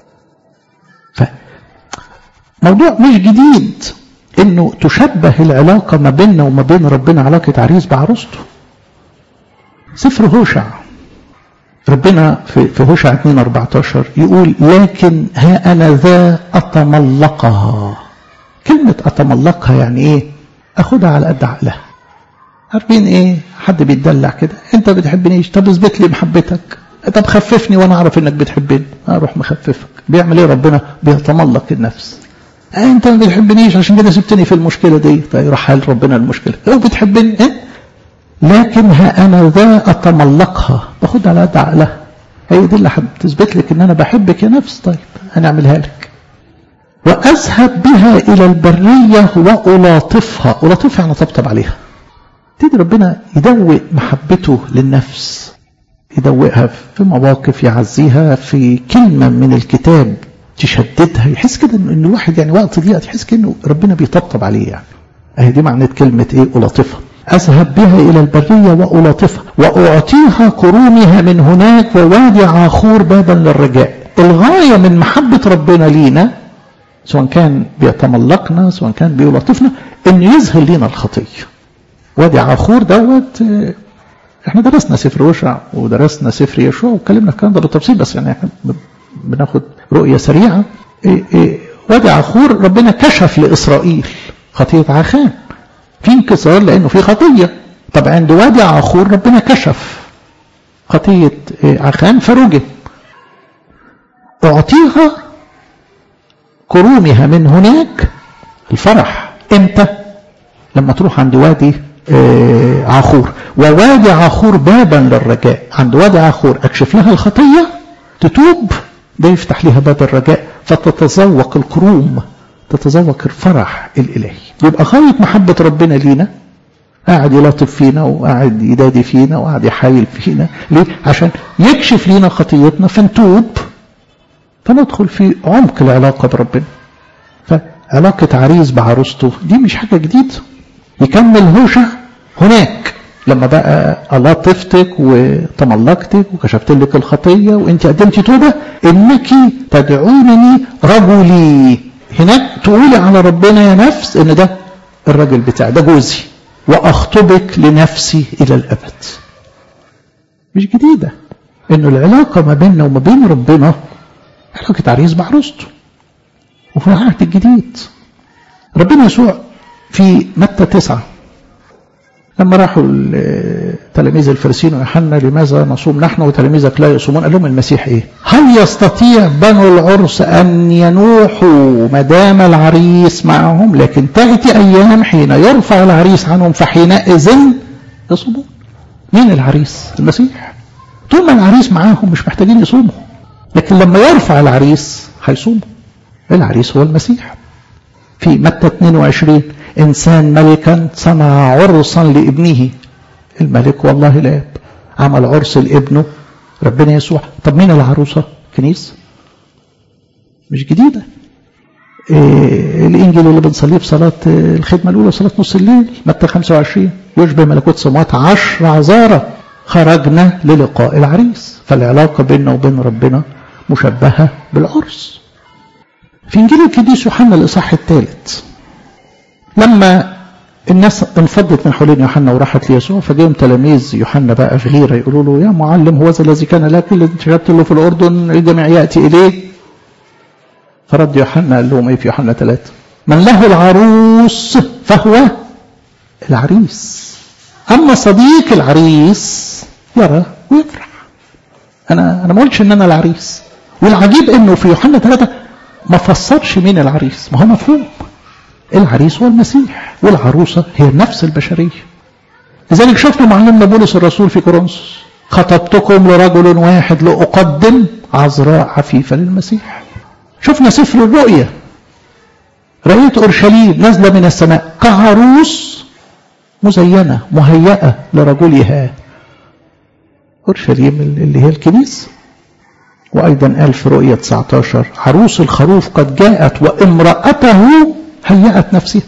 موضوع مش جديد انه تشبه العلاقة ما بيننا وما بين ربنا علاقة عريس بعروسته سفر هوشع ربنا في, في هوشع 2 14 يقول لكن ها انا ذا اتملقها كلمة اتملقها يعني ايه اخدها على قد عقلها عارفين ايه حد بيتدلع كده انت بتحبنيش طب اثبت لي محبتك طب خففني وانا اعرف انك بتحبني اروح مخففك بيعمل ايه ربنا بيتملق النفس انت ما بتحبنيش عشان كده سبتني في المشكله دي طيب راح حل ربنا المشكله لو بتحبني إيه؟ لكن ها انا ذا اتملقها باخدها على قد عقلها هي دي اللي هتثبت لك ان انا بحبك يا نفس طيب هنعملها لك واذهب بها الى البريه والاطفها الاطفها يعني طبطب عليها تدي ربنا يدوق محبته للنفس يدوقها في مواقف يعزيها في كلمه من الكتاب تشددها يحس كده ان الواحد يعني وقت ضيق يحس كانه ربنا بيطبطب عليه يعني اهي دي معنى كلمه ايه الاطفها اذهب بها الى البريه والاطفها واعطيها قرونها من هناك ووادي عاخور بابا للرجاء الغايه من محبه ربنا لينا سواء كان بيتملقنا سواء كان بيلطفنا ان يظهر لنا الخطيه وادي عاخور دوت احنا درسنا سفر وشع ودرسنا سفر يشوع واتكلمنا الكلام ده بالتفصيل بس يعني احنا بناخد رؤية سريعة إيه إيه وادي عخور ربنا كشف لإسرائيل خطية عخان في انكسار لأنه في خطية طب عند وادي عخور ربنا كشف خطية عخان فرجم أعطيها كرومها من هناك الفرح امتى لما تروح عند وادي عخور ووادي عخور بابا للرجاء عند وادي عخور اكشف لها الخطيه تتوب ده يفتح لها باب الرجاء فتتذوق الكروم تتذوق الفرح الإلهي يبقى غاية محبة ربنا لينا قاعد يلاطف فينا وقاعد يدادي فينا وقاعد يحايل فينا ليه؟ عشان يكشف لينا خطيتنا فنتوب فندخل في عمق العلاقة بربنا فعلاقة عريس بعروسته دي مش حاجة جديدة يكمل هوشع هناك لما بقى الله طفتك وتملقتك وكشفت لك الخطية وانت قدمتي توبة انك تدعونني رجلي هناك تقولي على ربنا يا نفس ان ده الراجل بتاعي ده جوزي واخطبك لنفسي الى الابد مش جديدة انه العلاقة ما بيننا وما بين ربنا علاقة عريس بعروسته وفي العهد الجديد ربنا يسوع في متى تسعة لما راحوا تلاميذ الفرسين ويوحنا لماذا نصوم نحن وتلاميذك لا يصومون قال لهم المسيح ايه هل يستطيع بنو العرس ان ينوحوا ما دام العريس معهم لكن تاتي ايام حين يرفع العريس عنهم فحينئذ يصومون مين العريس المسيح طول ما العريس معاهم مش محتاجين يصوموا لكن لما يرفع العريس هيصوموا العريس هو المسيح في متى 22 إنسان ملكا صنع عرسا لابنه الملك والله الآب عمل عرس لابنه ربنا يسوع طب مين العروسة كنيسة مش جديدة إيه الإنجيل اللي بنصليه في صلاة الخدمة الأولى صلاة نص الليل متى 25 يشبه ملكوت سموات عشر عذارة خرجنا للقاء العريس فالعلاقة بيننا وبين ربنا مشبهة بالعرس في إنجيل القديس يوحنا الإصحاح الثالث لما الناس انفضت من حوالين يوحنا وراحت ليسوع فجاهم تلاميذ يوحنا بقى في غيره يقولوا له يا معلم هو ذا الذي كان لك اللي شهدت له في الاردن الجميع ياتي اليه فرد يوحنا قال لهم ايه في يوحنا ثلاثه من له العروس فهو العريس اما صديق العريس يرى ويفرح انا انا ما قلتش ان انا العريس والعجيب انه في يوحنا ثلاثه ما فسرش مين العريس ما هو مفهوم العريس هو المسيح والعروسة هي النفس البشرية لذلك شفنا معلمنا بولس الرسول في كورنثوس خطبتكم لرجل واحد لأقدم عذراء عفيفة للمسيح شفنا سفر الرؤيا رأيت أورشليم نازلة من السماء كعروس مزينة مهيئة لرجلها أورشليم اللي هي الكنيسة وأيضا قال في رؤية 19 عروس الخروف قد جاءت وامرأته هيأت نفسها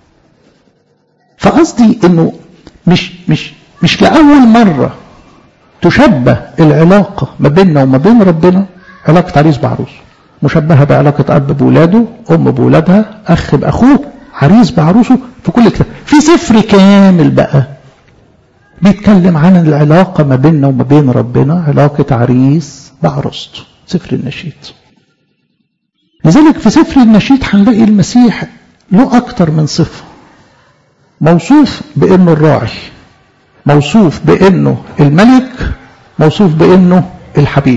فقصدي انه مش مش مش لأول مرة تشبه العلاقة ما بيننا وما بين ربنا علاقة عريس بعروس مشبهة بعلاقة أب بولاده أم بولادها أخ بأخوه عريس بعروسه في كل كتاب في سفر كامل بقى بيتكلم عن العلاقة ما بيننا وما بين ربنا علاقة عريس بعروسته سفر النشيد لذلك في سفر النشيد هنلاقي المسيح له أكتر من صفة موصوف بأنه الراعي موصوف بأنه الملك موصوف بأنه الحبيب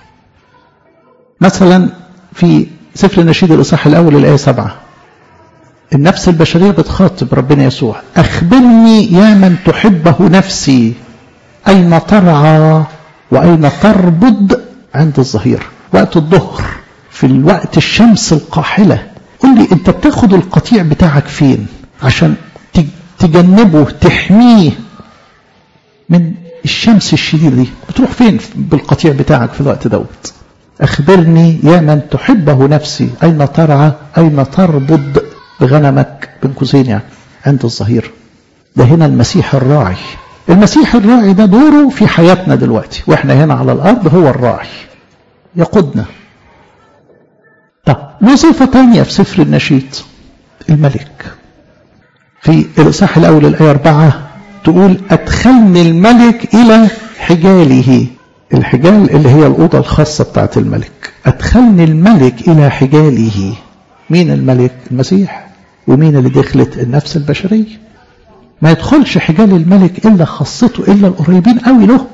مثلا في سفر النشيد الإصحاح الأول الآية سبعة النفس البشرية بتخاطب ربنا يسوع أخبرني يا من تحبه نفسي أين ترعى وأين تربض عند الظهير وقت الظهر في الوقت الشمس القاحلة قل لي انت بتاخد القطيع بتاعك فين عشان تجنبه تحميه من الشمس الشديدة دي بتروح فين بالقطيع بتاعك في الوقت دوت أخبرني يا من تحبه نفسي أين ترعى أين تربض بغنمك بين قوسين يعني عند الظهير ده هنا المسيح الراعي المسيح الراعي ده دوره في حياتنا دلوقتي واحنا هنا على الأرض هو الراعي يقودنا طب له صفة تانية في سفر النشيد الملك في الإصحاح الأول الآية أربعة تقول أدخلني الملك إلى حجاله الحجال اللي هي الأوضة الخاصة بتاعت الملك أدخلني الملك إلى حجاله مين الملك المسيح ومين اللي دخلت النفس البشرية ما يدخلش حجال الملك إلا خاصته إلا القريبين قوي له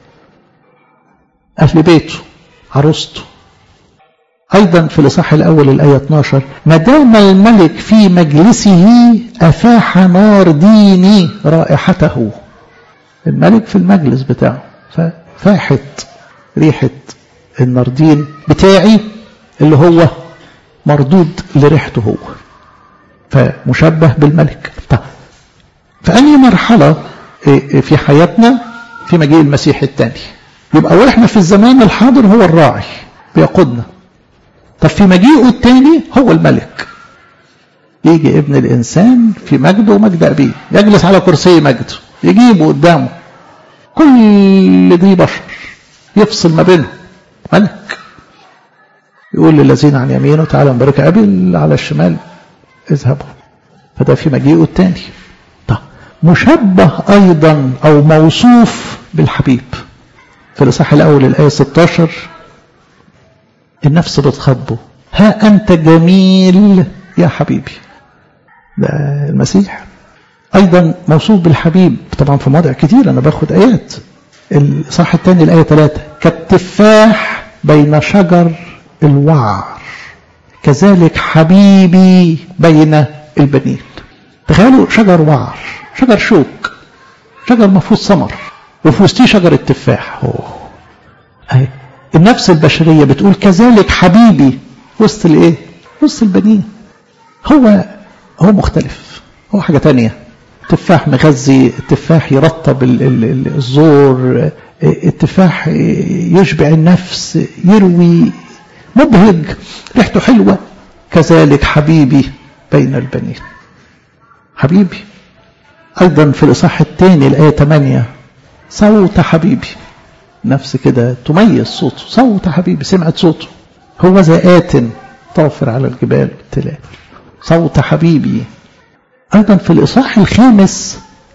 أهل بيته عروسته أيضا في الإصحاح الأول الآية 12 ما دام الملك في مجلسه أفاح نار ديني رائحته الملك في المجلس بتاعه ففاحت ريحة الناردين بتاعي اللي هو مردود لريحته هو فمشبه بالملك طب فأني مرحلة في حياتنا في مجيء المسيح الثاني يبقى واحنا في الزمان الحاضر هو الراعي بيقودنا طب في مجيئه الثاني هو الملك يجي ابن الإنسان في مجده ومجد أبيه يجلس على كرسي مجده يجيبه قدامه كل دي بشر يفصل ما بينهم ملك يقول للذين عن يمينه تعالوا نبارك أبي اللي على الشمال اذهبوا فده في مجيئه الثاني طب مشبه أيضا أو موصوف بالحبيب في الإصحاح الأول الآية 16 النفس بتخاطبه ها أنت جميل يا حبيبي ده المسيح أيضا موصوف بالحبيب طبعا في مواضع كتير أنا باخد آيات الإصحاح الثاني الآية 3 كالتفاح بين شجر الوعر كذلك حبيبي بين البنين تخيلوا شجر وعر شجر شوك شجر مفروض ثمر وفي وسطيه شجر التفاح أهي النفس البشرية بتقول كذلك حبيبي وسط الايه وسط البنين هو هو مختلف هو حاجة تانية تفاح مغذي التفاح يرطب الزور التفاح يشبع النفس يروي مبهج ريحته حلوة كذلك حبيبي بين البنين حبيبي أيضا في الإصحاح الثاني الآية 8 صوت حبيبي نفس كده تميز صوته صوت حبيبي سمعت صوته هو زآت طافر على الجبال والتلال صوت حبيبي أيضا في الإصحاح الخامس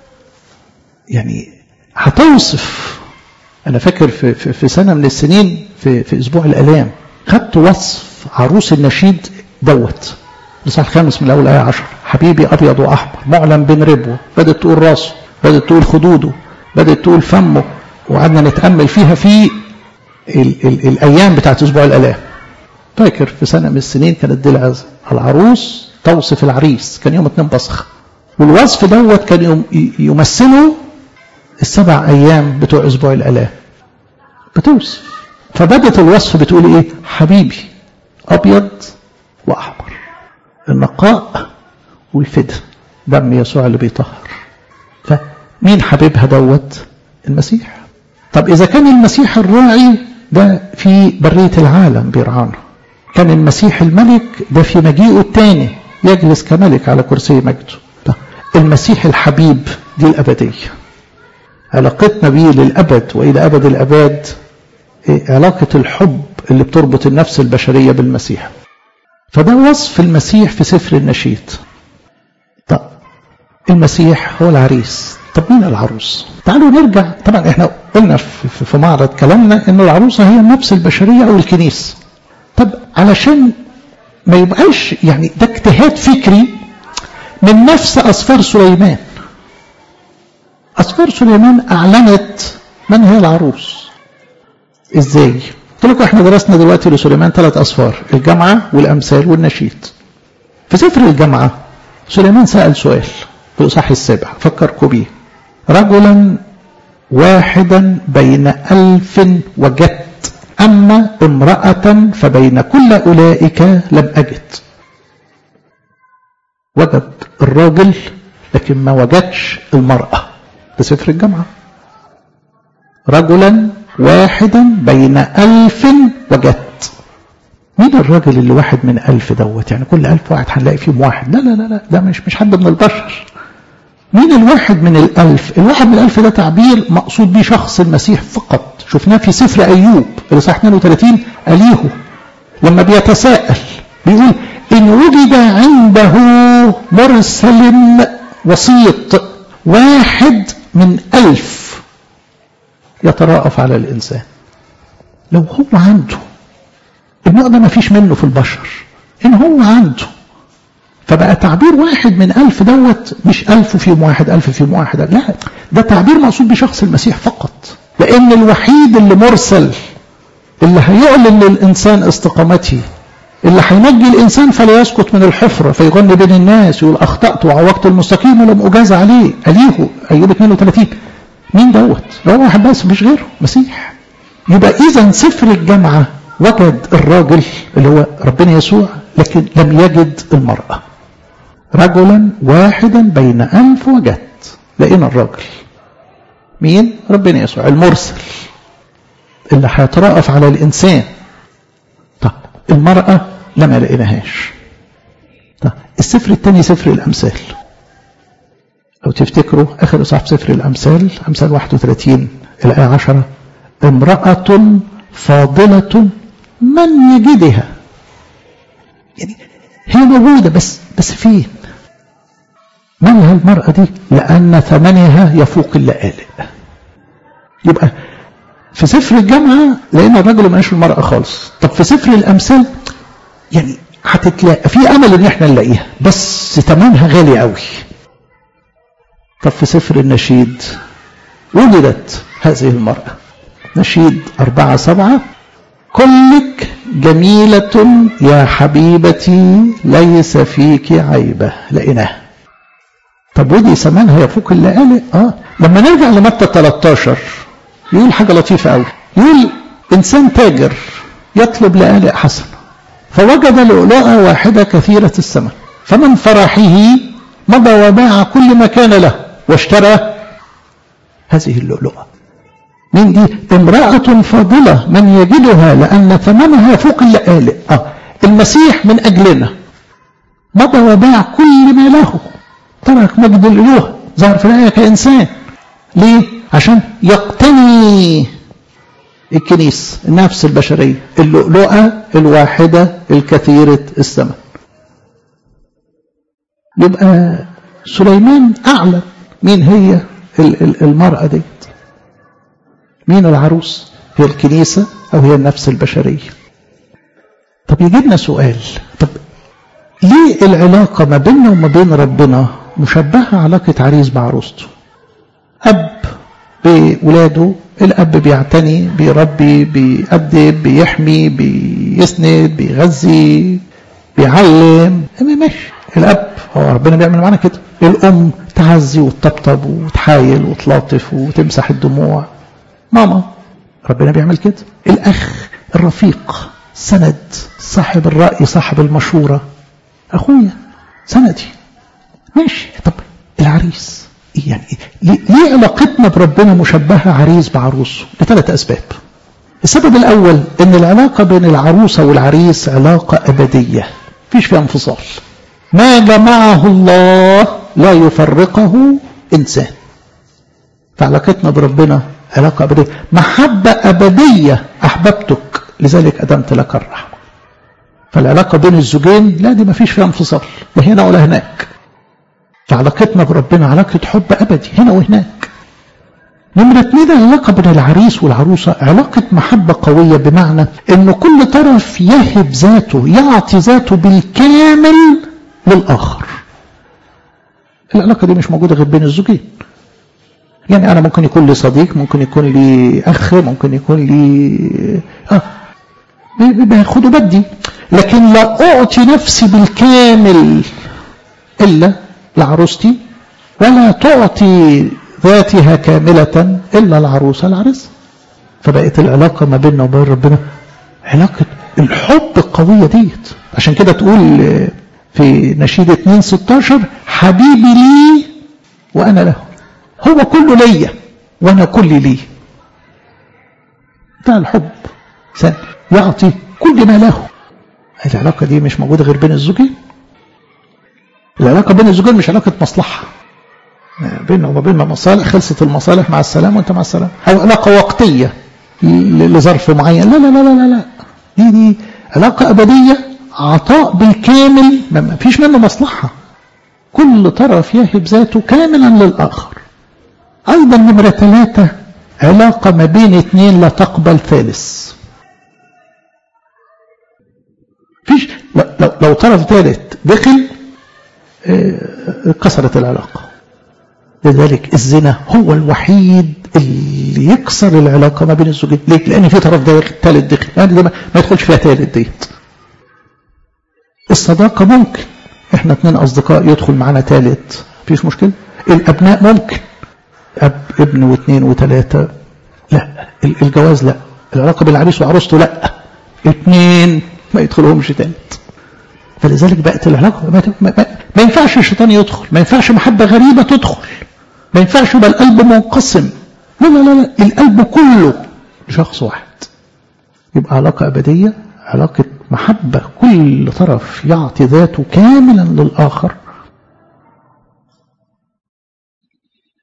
يعني هتوصف أنا فاكر في, في, في سنة من السنين في, في أسبوع الآلام خدت وصف عروس النشيد دوت الإصحاح الخامس من الأول آية 10 حبيبي أبيض وأحمر معلن بين ربوه بدأت تقول راسه بدأت تقول خدوده بدأت تقول فمه وقعدنا نتأمل فيها في ال ال الأيام بتاعت أسبوع الآلام فاكر في سنة من السنين كانت دي العزة العروس توصف العريس كان يوم اتنين بصخ والوصف دوت كان يوم يمثله السبع أيام بتوع أسبوع الآلام بتوصف فبدت الوصف بتقول إيه حبيبي أبيض وأحمر النقاء والفدى دم يسوع اللي بيطهر فمين حبيبها دوت المسيح طب إذا كان المسيح الراعي ده في برية العالم بيرعانا كان المسيح الملك ده في مجيئه الثاني يجلس كملك على كرسي مجده طب المسيح الحبيب دي الأبدية علاقتنا بيه للأبد وإلى أبد الأباد علاقة الحب اللي بتربط النفس البشرية بالمسيح فده وصف المسيح في سفر النشيد طب المسيح هو العريس طب مين العروس تعالوا نرجع طبعا احنا قلنا في معرض كلامنا ان العروسة هي النفس البشرية او الكنيسة طب علشان ما يبقاش يعني ده اجتهاد فكري من نفس أسفار سليمان أسفار سليمان أعلنت من هي العروس إزاي قلت لكم احنا درسنا دلوقتي لسليمان ثلاث أسفار الجامعة والأمثال والنشيد في سفر الجامعة سليمان سأل سؤال في الإصحاح السابع فكركم بيه رجلا واحدا بين ألف وجدت أما امرأة فبين كل أولئك لم أجد وجد الراجل لكن ما وجدش المرأة ده سفر الجامعة رجلا واحدا بين ألف وجدت مين الراجل اللي واحد من ألف دوت يعني كل ألف واحد هنلاقي فيهم واحد لا لا لا لا ده مش مش حد من البشر مين الواحد من الألف الواحد من الألف ده تعبير مقصود به شخص المسيح فقط شفناه في سفر أيوب الإصحاح 32 أليه لما بيتساءل بيقول إن وجد عنده مرسل وسيط واحد من ألف يتراءف على الإنسان لو هو عنده النوع ده ما فيش منه في البشر إن هو عنده فبقى تعبير واحد من ألف دوت مش ألف فيهم واحد ألف فيهم واحد لا ده تعبير مقصود بشخص المسيح فقط لأن الوحيد اللي مرسل اللي هيعلن للإنسان استقامته اللي هينجي الإنسان فلا يسقط من الحفرة فيغني بين الناس يقول أخطأت وعوقت المستقيم ولم أجاز عليه أليه أيوب 32 مين دوت هو واحد بس مش غيره مسيح يبقى إذا سفر الجامعة وجد الراجل اللي هو ربنا يسوع لكن لم يجد المرأة رجلا واحدا بين ألف وجدت لقينا الراجل مين ربنا يسوع المرسل اللي هيترأف على الإنسان طب المرأة لما لقيناهاش طب السفر الثاني سفر الأمثال لو تفتكروا آخر إصحاح سفر الأمثال أمثال 31 الآية 10 امرأة فاضلة من يجدها يعني هي موجودة بس بس فين مالها المرأة دي لأن ثمنها يفوق اللآلئ يبقى في سفر الجامعة لقينا الرجل ما المرأة خالص طب في سفر الأمثال يعني هتتلاقى في أمل إن احنا نلاقيها بس ثمنها غالي قوي طب في سفر النشيد وجدت هذه المرأة نشيد أربعة سبعة كلك جميلة يا حبيبتي ليس فيك عيبة لقيناها طب ودي ثمنها يفوق اللآلئ اه لما نرجع لمتى 13 يقول حاجة لطيفة قوي يقول إنسان تاجر يطلب لآلئ حسنة فوجد لؤلؤة واحدة كثيرة الثمن فمن فرحه مضى وباع كل ما كان له واشترى هذه اللؤلؤة من دي امرأة فاضلة من يجدها لأن ثمنها يفوق اللآلئ آه. المسيح من أجلنا مضى وباع كل ما له ترك مجد الإله ظهر في الآية كإنسان ليه؟ عشان يقتني الكنيس النفس البشرية اللؤلؤة الواحدة الكثيرة الثمن يبقى سليمان أعلم مين هي المرأة دي مين العروس هي الكنيسة أو هي النفس البشرية طب يجينا سؤال طب ليه العلاقة ما بيننا وما بين ربنا مشبهة علاقة عريس بعروسته أب بولاده الأب بيعتني بيربي بيأدب بيحمي بيسند بيغذي بيعلم ماشي الأب هو ربنا بيعمل معانا كده الأم تعزي وتطبطب وتحايل وتلاطف وتمسح الدموع ماما ربنا بيعمل كده الأخ الرفيق سند صاحب الرأي صاحب المشورة أخويا سندي ماشي طب العريس يعني ليه علاقتنا بربنا مشبهة عريس بعروسه لثلاث أسباب السبب الأول أن العلاقة بين العروسة والعريس علاقة أبدية فيش فيها انفصال ما جمعه الله لا يفرقه إنسان فعلاقتنا بربنا علاقة أبدية محبة أبدية أحببتك لذلك أدمت لك الرحمة فالعلاقة بين الزوجين لا دي ما فيش فيها انفصال لا هنا ولا هناك فعلاقتنا بربنا علاقة حب أبدي هنا وهناك نمرة اتنين العلاقة بين العريس والعروسة علاقة محبة قوية بمعنى أن كل طرف يهب ذاته يعطي ذاته بالكامل للآخر العلاقة دي مش موجودة غير بين الزوجين يعني أنا ممكن يكون لي صديق ممكن يكون لي أخ ممكن يكون لي آه باخد وبدي لكن لا أعطي نفسي بالكامل إلا لعروستي ولا تعطي ذاتها كاملة إلا العروسة العريس فبقت العلاقة ما بيننا وبين ربنا علاقة الحب القوية ديت عشان كده تقول في نشيد 2 16 حبيبي لي وأنا له هو كله ليا وأنا كل لي ده الحب إنسان يعطي كل ما له العلاقة دي مش موجودة غير بين الزوجين العلاقة بين الزوجين مش علاقة مصلحة بيننا وما بيننا مصالح خلصت المصالح مع السلامة وانت مع السلامة أو علاقة وقتية لظرف معين لا لا لا لا لا دي دي علاقة أبدية عطاء بالكامل ما فيش منه مصلحة كل طرف يهب ذاته كاملا للآخر أيضا نمرة ثلاثة علاقة ما بين اثنين لا تقبل ثالث فيش لو, لو طرف ثالث دخل كسرت العلاقة لذلك الزنا هو الوحيد اللي يكسر العلاقة ما بين الزوجين ليه؟ لأن في طرف ده ثالث دخل يعني ده ما يدخلش فيها ثالث ديت الصداقة ممكن احنا اثنين أصدقاء يدخل معانا ثالث مفيش مشكلة الأبناء ممكن أب ابن واثنين وثلاثة لا الجواز لا العلاقة بالعريس وعروسته لا اثنين ما يدخلهمش ثالث فلذلك بقت العلاقة ما, ما, ما, ما ينفعش الشيطان يدخل ما ينفعش محبة غريبة تدخل ما ينفعش يبقى القلب منقسم لا لا لا, لا. القلب كله لشخص واحد يبقى علاقة أبدية علاقة محبة كل طرف يعطي ذاته كاملا للآخر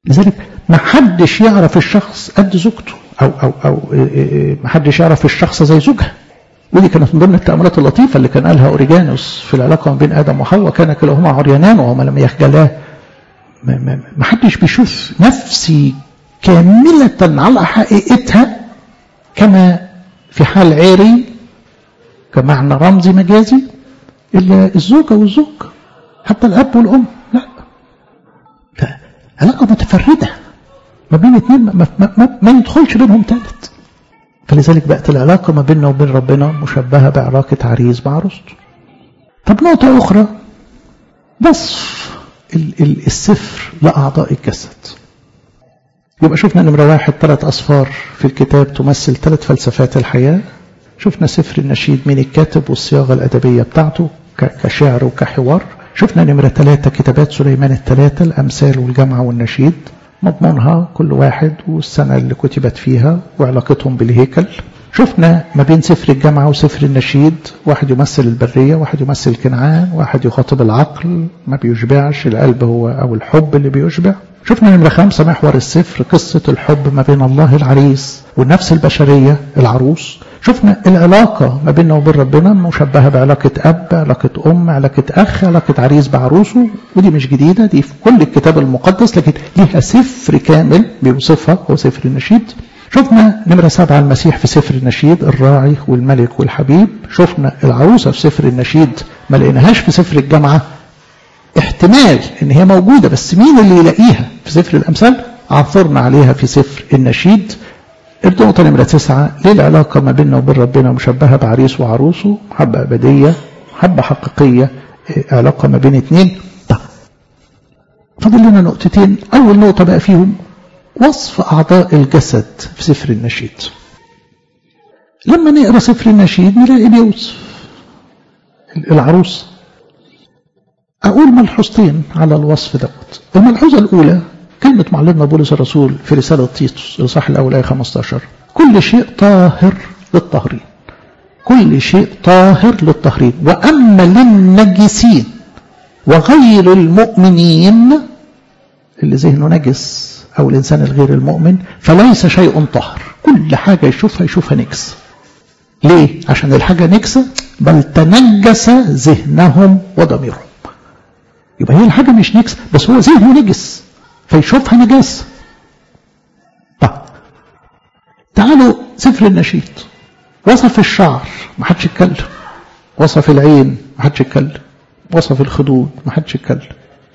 لذلك ما حدش يعرف الشخص قد زوجته أو أو أو ما حدش يعرف الشخص زي زوجها ودي كانت من ضمن التأملات اللطيفة اللي كان قالها أوريجانوس في العلاقة ما بين آدم وحواء كان كلاهما عريانان وهما لم يخجلا ما حدش بيشوف نفسي كاملة على حقيقتها كما في حال عيري كمعنى رمزي مجازي إلا الزوجة والزوج حتى الأب والأم لا علاقة متفردة ما بين اثنين ما, ما, ما, ما يدخلش بينهم ثالث فلذلك بقت العلاقة ما بيننا وبين ربنا مشبهة بعلاقة عريس بعروسته طب نقطة أخرى وصف السفر لأعضاء الجسد يبقى شفنا نمرة واحد ثلاث أصفار في الكتاب تمثل ثلاث فلسفات الحياة شفنا سفر النشيد من الكاتب والصياغة الأدبية بتاعته كشعر وكحوار شفنا نمرة ثلاثة كتابات سليمان الثلاثة الأمثال والجمع والنشيد مضمونها كل واحد والسنة اللي كتبت فيها وعلاقتهم بالهيكل شفنا ما بين سفر الجامعة وسفر النشيد واحد يمثل البرية واحد يمثل كنعان واحد يخاطب العقل ما بيشبعش القلب هو أو الحب اللي بيشبع شفنا نمرة خمسة محور السفر قصة الحب ما بين الله العريس والنفس البشرية العروس شفنا العلاقة ما بيننا وبين ربنا مشبهة بعلاقة أب علاقة أم علاقة أخ علاقة عريس بعروسه ودي مش جديدة دي في كل الكتاب المقدس لكن ليها سفر كامل بيوصفها هو سفر النشيد شفنا نمرة سبعة المسيح في سفر النشيد الراعي والملك والحبيب شفنا العروسة في سفر النشيد ما لقيناهاش في سفر الجامعة احتمال ان هي موجودة بس مين اللي يلاقيها في سفر الأمثال عثرنا عليها في سفر النشيد النقطة نمرة تسعة ليه العلاقة ما بيننا وبين ربنا مشبهة بعريس وعروسه محبة أبدية محبة حقيقية علاقة ما بين اتنين طب فاضل لنا نقطتين أول نقطة بقى فيهم وصف أعضاء الجسد في سفر النشيد لما نقرأ سفر النشيد نلاقي بيوصف العروس أقول ملحوظتين على الوصف دوت الملحوظة الأولى كلمة معلمنا بولس الرسول في رسالة تيتوس الإصحاح الأول آية 15 كل شيء طاهر للطهرين كل شيء طاهر للطهرين وأما للنجسين وغير المؤمنين اللي ذهنه نجس أو الإنسان الغير المؤمن فليس شيء طهر كل حاجة يشوفها يشوفها نجس ليه؟ عشان الحاجة نجسة بل تنجس ذهنهم وضميرهم يبقى هي الحاجة مش نجس بس هو ذهنه نجس فيشوفها نجاسة طب تعالوا سفر النشيد وصف الشعر ما حدش يتكلم وصف العين ما حدش يتكلم وصف الخدود ما حدش يتكلم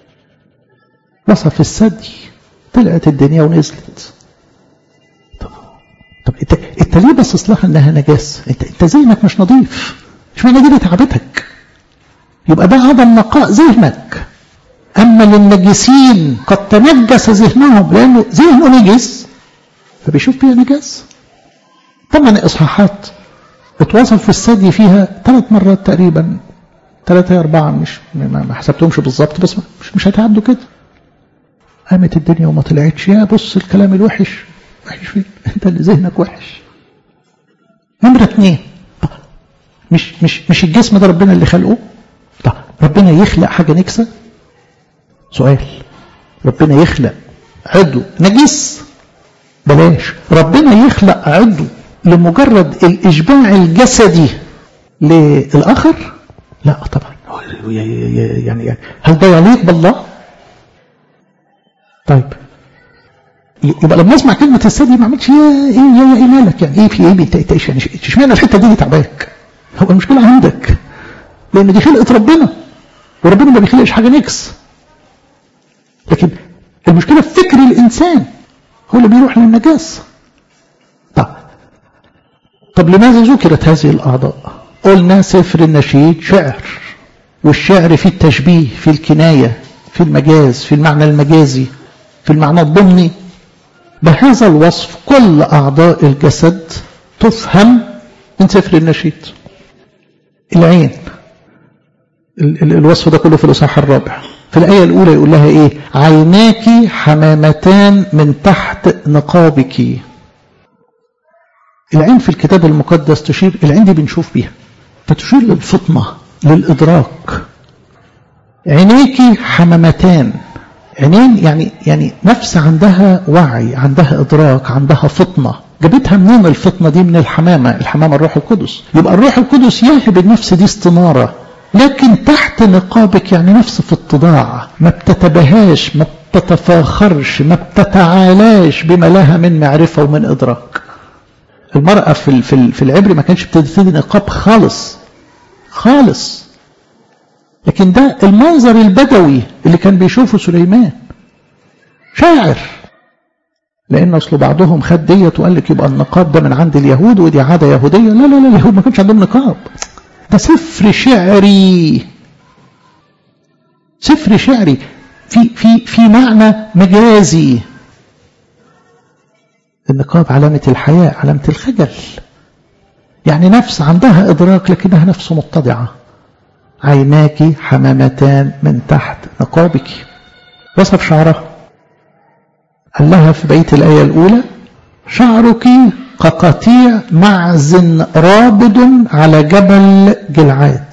وصف الثدي طلعت الدنيا ونزلت طب طب انت انت ليه باصص لها انها نجاسه انت انت ذهنك مش نظيف اشمعنى دي تعبتك يبقى ده عدم نقاء ذهنك أما للنجسين قد تنجس ذهنهم لأنه ذهنه نجس فبيشوف فيها نجاس طبعا إصحاحات اتوصف في الثدي فيها ثلاث مرات تقريبا ثلاثة يا أربعة مش ما حسبتهمش بالظبط بس مش, مش هتعدوا كده قامت الدنيا وما طلعتش يا بص الكلام الوحش وحش فين انت اللي ذهنك وحش نمرة اثنين مش مش مش الجسم ده ربنا اللي خلقه طب ربنا يخلق حاجة نكسة سؤال ربنا يخلق عضو نجس بلاش ربنا يخلق عضو لمجرد الإشباع الجسدي للآخر لا طبعا يعني, يعني هل ده يليق بالله طيب يبقى لما اسمع كلمة الثدي ما عملتش ايه ايه ايه مالك يعني ايه في ايه بتقتش يعني اشمعنى الحتة دي تعباك هو المشكلة عندك لان دي خلقة ربنا وربنا ما بيخلقش حاجة نكس لكن المشكلة في فكر الإنسان هو اللي بيروح للنجاسة طب طب لماذا ذكرت هذه الأعضاء قلنا سفر النشيد شعر والشعر فيه التشبيه في الكناية في المجاز في المعنى المجازي في المعنى الضمني بهذا الوصف كل أعضاء الجسد تفهم من سفر النشيد العين الوصف ده كله في الإصحاح الرابع في الآية الأولى يقول لها إيه عيناك حمامتان من تحت نقابك العين في الكتاب المقدس تشير العين دي بنشوف بيها فتشير للفطنة للإدراك عينيك حمامتان عينين يعني يعني نفس عندها وعي عندها ادراك عندها فطنه جابتها منين الفطنه دي من الحمامه الحمامه الروح القدس يبقى الروح القدس يهب النفس دي استناره لكن تحت نقابك يعني نفس في اتضاع ما بتتبهاش ما بتتفاخرش ما بتتعالاش بما لها من معرفه ومن ادراك المراه في في في العبر ما كانش بتبتدي نقاب خالص خالص لكن ده المنظر البدوي اللي كان بيشوفه سليمان شاعر لان اصل بعضهم خد ديت وقال لك يبقى النقاب ده من عند اليهود ودي عاده يهوديه لا لا لا اليهود ما كانش عندهم نقاب ده سفر شعري سفر شعري في في في معنى مجازي النقاب علامة الحياة علامة الخجل يعني نفس عندها إدراك لكنها نفس متضعة عيناك حمامتان من تحت نقابك وصف شعرها قال لها في بيت الآية الأولى شعرك كقطيع معز رابض على جبل جلعاد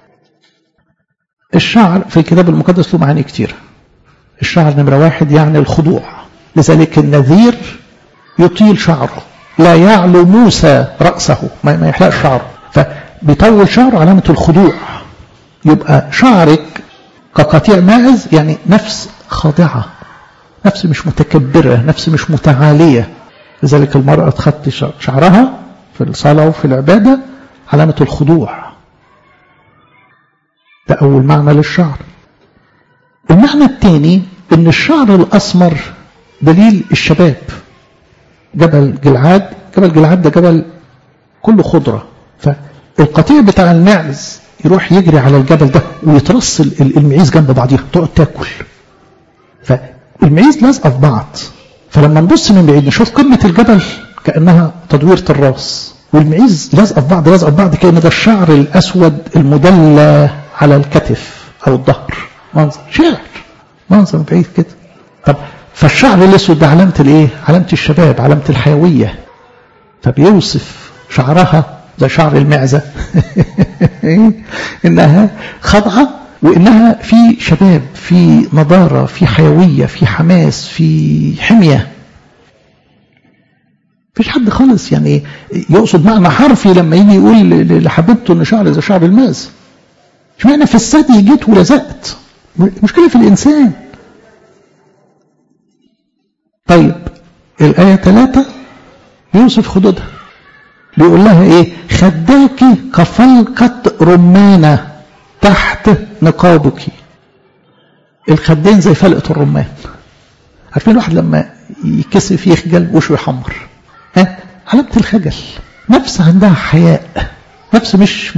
الشعر في الكتاب المقدس له معاني كتير الشعر نمرة واحد يعني الخضوع لذلك النذير يطيل شعره لا يعلو موسى رأسه ما يحلقش شعره فبيطول شعره علامة الخضوع يبقى شعرك كقطيع ماعز يعني نفس خاضعة نفس مش متكبرة نفس مش متعالية لذلك المرأة تخطي شعرها في الصلاة وفي العبادة علامة الخضوع ده أول معنى للشعر المعنى الثاني ان الشعر الأسمر دليل الشباب جبل جلعاد جبل جلعاد ده جبل كله خضرة فالقطيع بتاع المعز يروح يجري على الجبل ده ويترص المعيز جنب بعضيها تقعد تاكل فالمعيز لازقه في بعض فلما نبص من بعيد نشوف قمة الجبل كأنها تدويرة الراس والمعيز لازقه في بعض لازقه في بعض كأن ده الشعر الأسود المدلى على الكتف أو الظهر منظر شعر منظر بعيد كده طب فالشعر الأسود ده علامة الإيه؟ علامة الشباب علامة الحيوية فبيوصف شعرها زي شعر المعزة إنها خضعة وإنها في شباب في نضارة في حيوية في حماس في حمية فيش حد خالص يعني يقصد معنى حرفي لما يجي يقول لحبيبته ان شعر زي شعر الماز اشمعنى في الثدي جيت ولزقت مشكله في الانسان طيب الآية ثلاثة يوصف خدودها بيقول لها ايه خداكي كفلقة رمانة تحت نقابك الخدين زي فلقة الرمان عارفين الواحد لما يكسف يخجل وشه يحمر ها علامة الخجل نفس عندها حياء نفس مش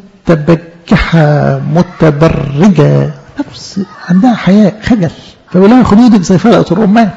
متبجحة متبرجة نفس عندها حياء خجل فبيقول لها خدودك زي فلقة الرمان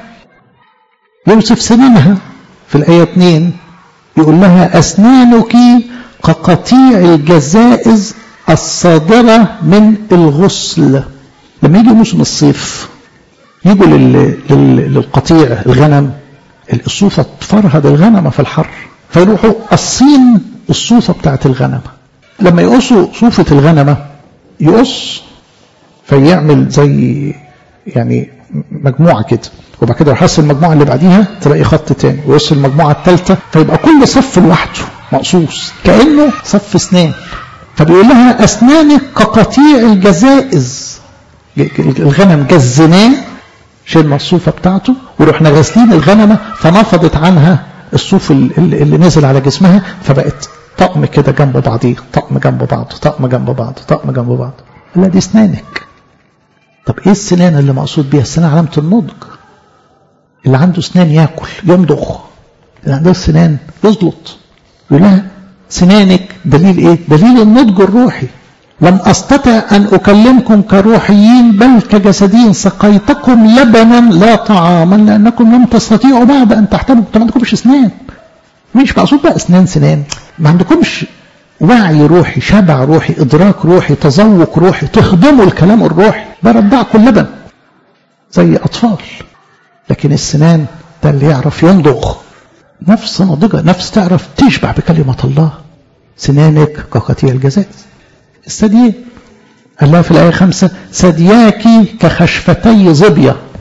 يوصف سنانها في الآية 2 يقول لها أسنانك كقطيع الجزائز الصادرة من الغسل لما يجي موسم الصيف يجوا لل... لل... للقطيع الغنم الصوفة تفرهد الغنمة في الحر فيروحوا قصين الصوفة بتاعت الغنمة لما يقصوا صوفة الغنمة يقص فيعمل زي يعني مجموعة كده وبعد كده يحص المجموعة اللي بعديها تلاقي خط تاني ويوصل المجموعة الثالثة فيبقى كل صف لوحده مقصوص كأنه صف اسنان فبيقول لها أسنانك كقطيع الجزائز الغنم جزناه شلنا الصوفة بتاعته ورحنا غاسلين الغنمة فنفضت عنها الصوف اللي نزل على جسمها فبقت طقم كده جنب بعضيه طقم جنب بعض طقم جنب بعض طقم جنب بعض لا دي اسنانك طب ايه السنان اللي مقصود بيها السنان علامة النضج اللي عنده اسنان ياكل يمضغ اللي عنده سنان يزلط يقول لها سنانك دليل ايه دليل النضج الروحي لم استطع ان اكلمكم كروحيين بل كجسديين سقيتكم لبنا لا طعاما لانكم لم تستطيعوا بعد ان تحتملوا ما عندكمش اسنان مش مقصود بقى اسنان سنان ما عندكمش وعي روحي شبع روحي ادراك روحي تذوق روحي تخدموا الكلام الروحي برضعكم اللبن زي اطفال لكن السنان ده اللي يعرف ينضغ نفس ناضجه نفس تعرف تشبع بكلمه الله سنانك كقطيع الجزائز الثديين قال لها في الآية خمسة ثدياك كخشفتي ظبية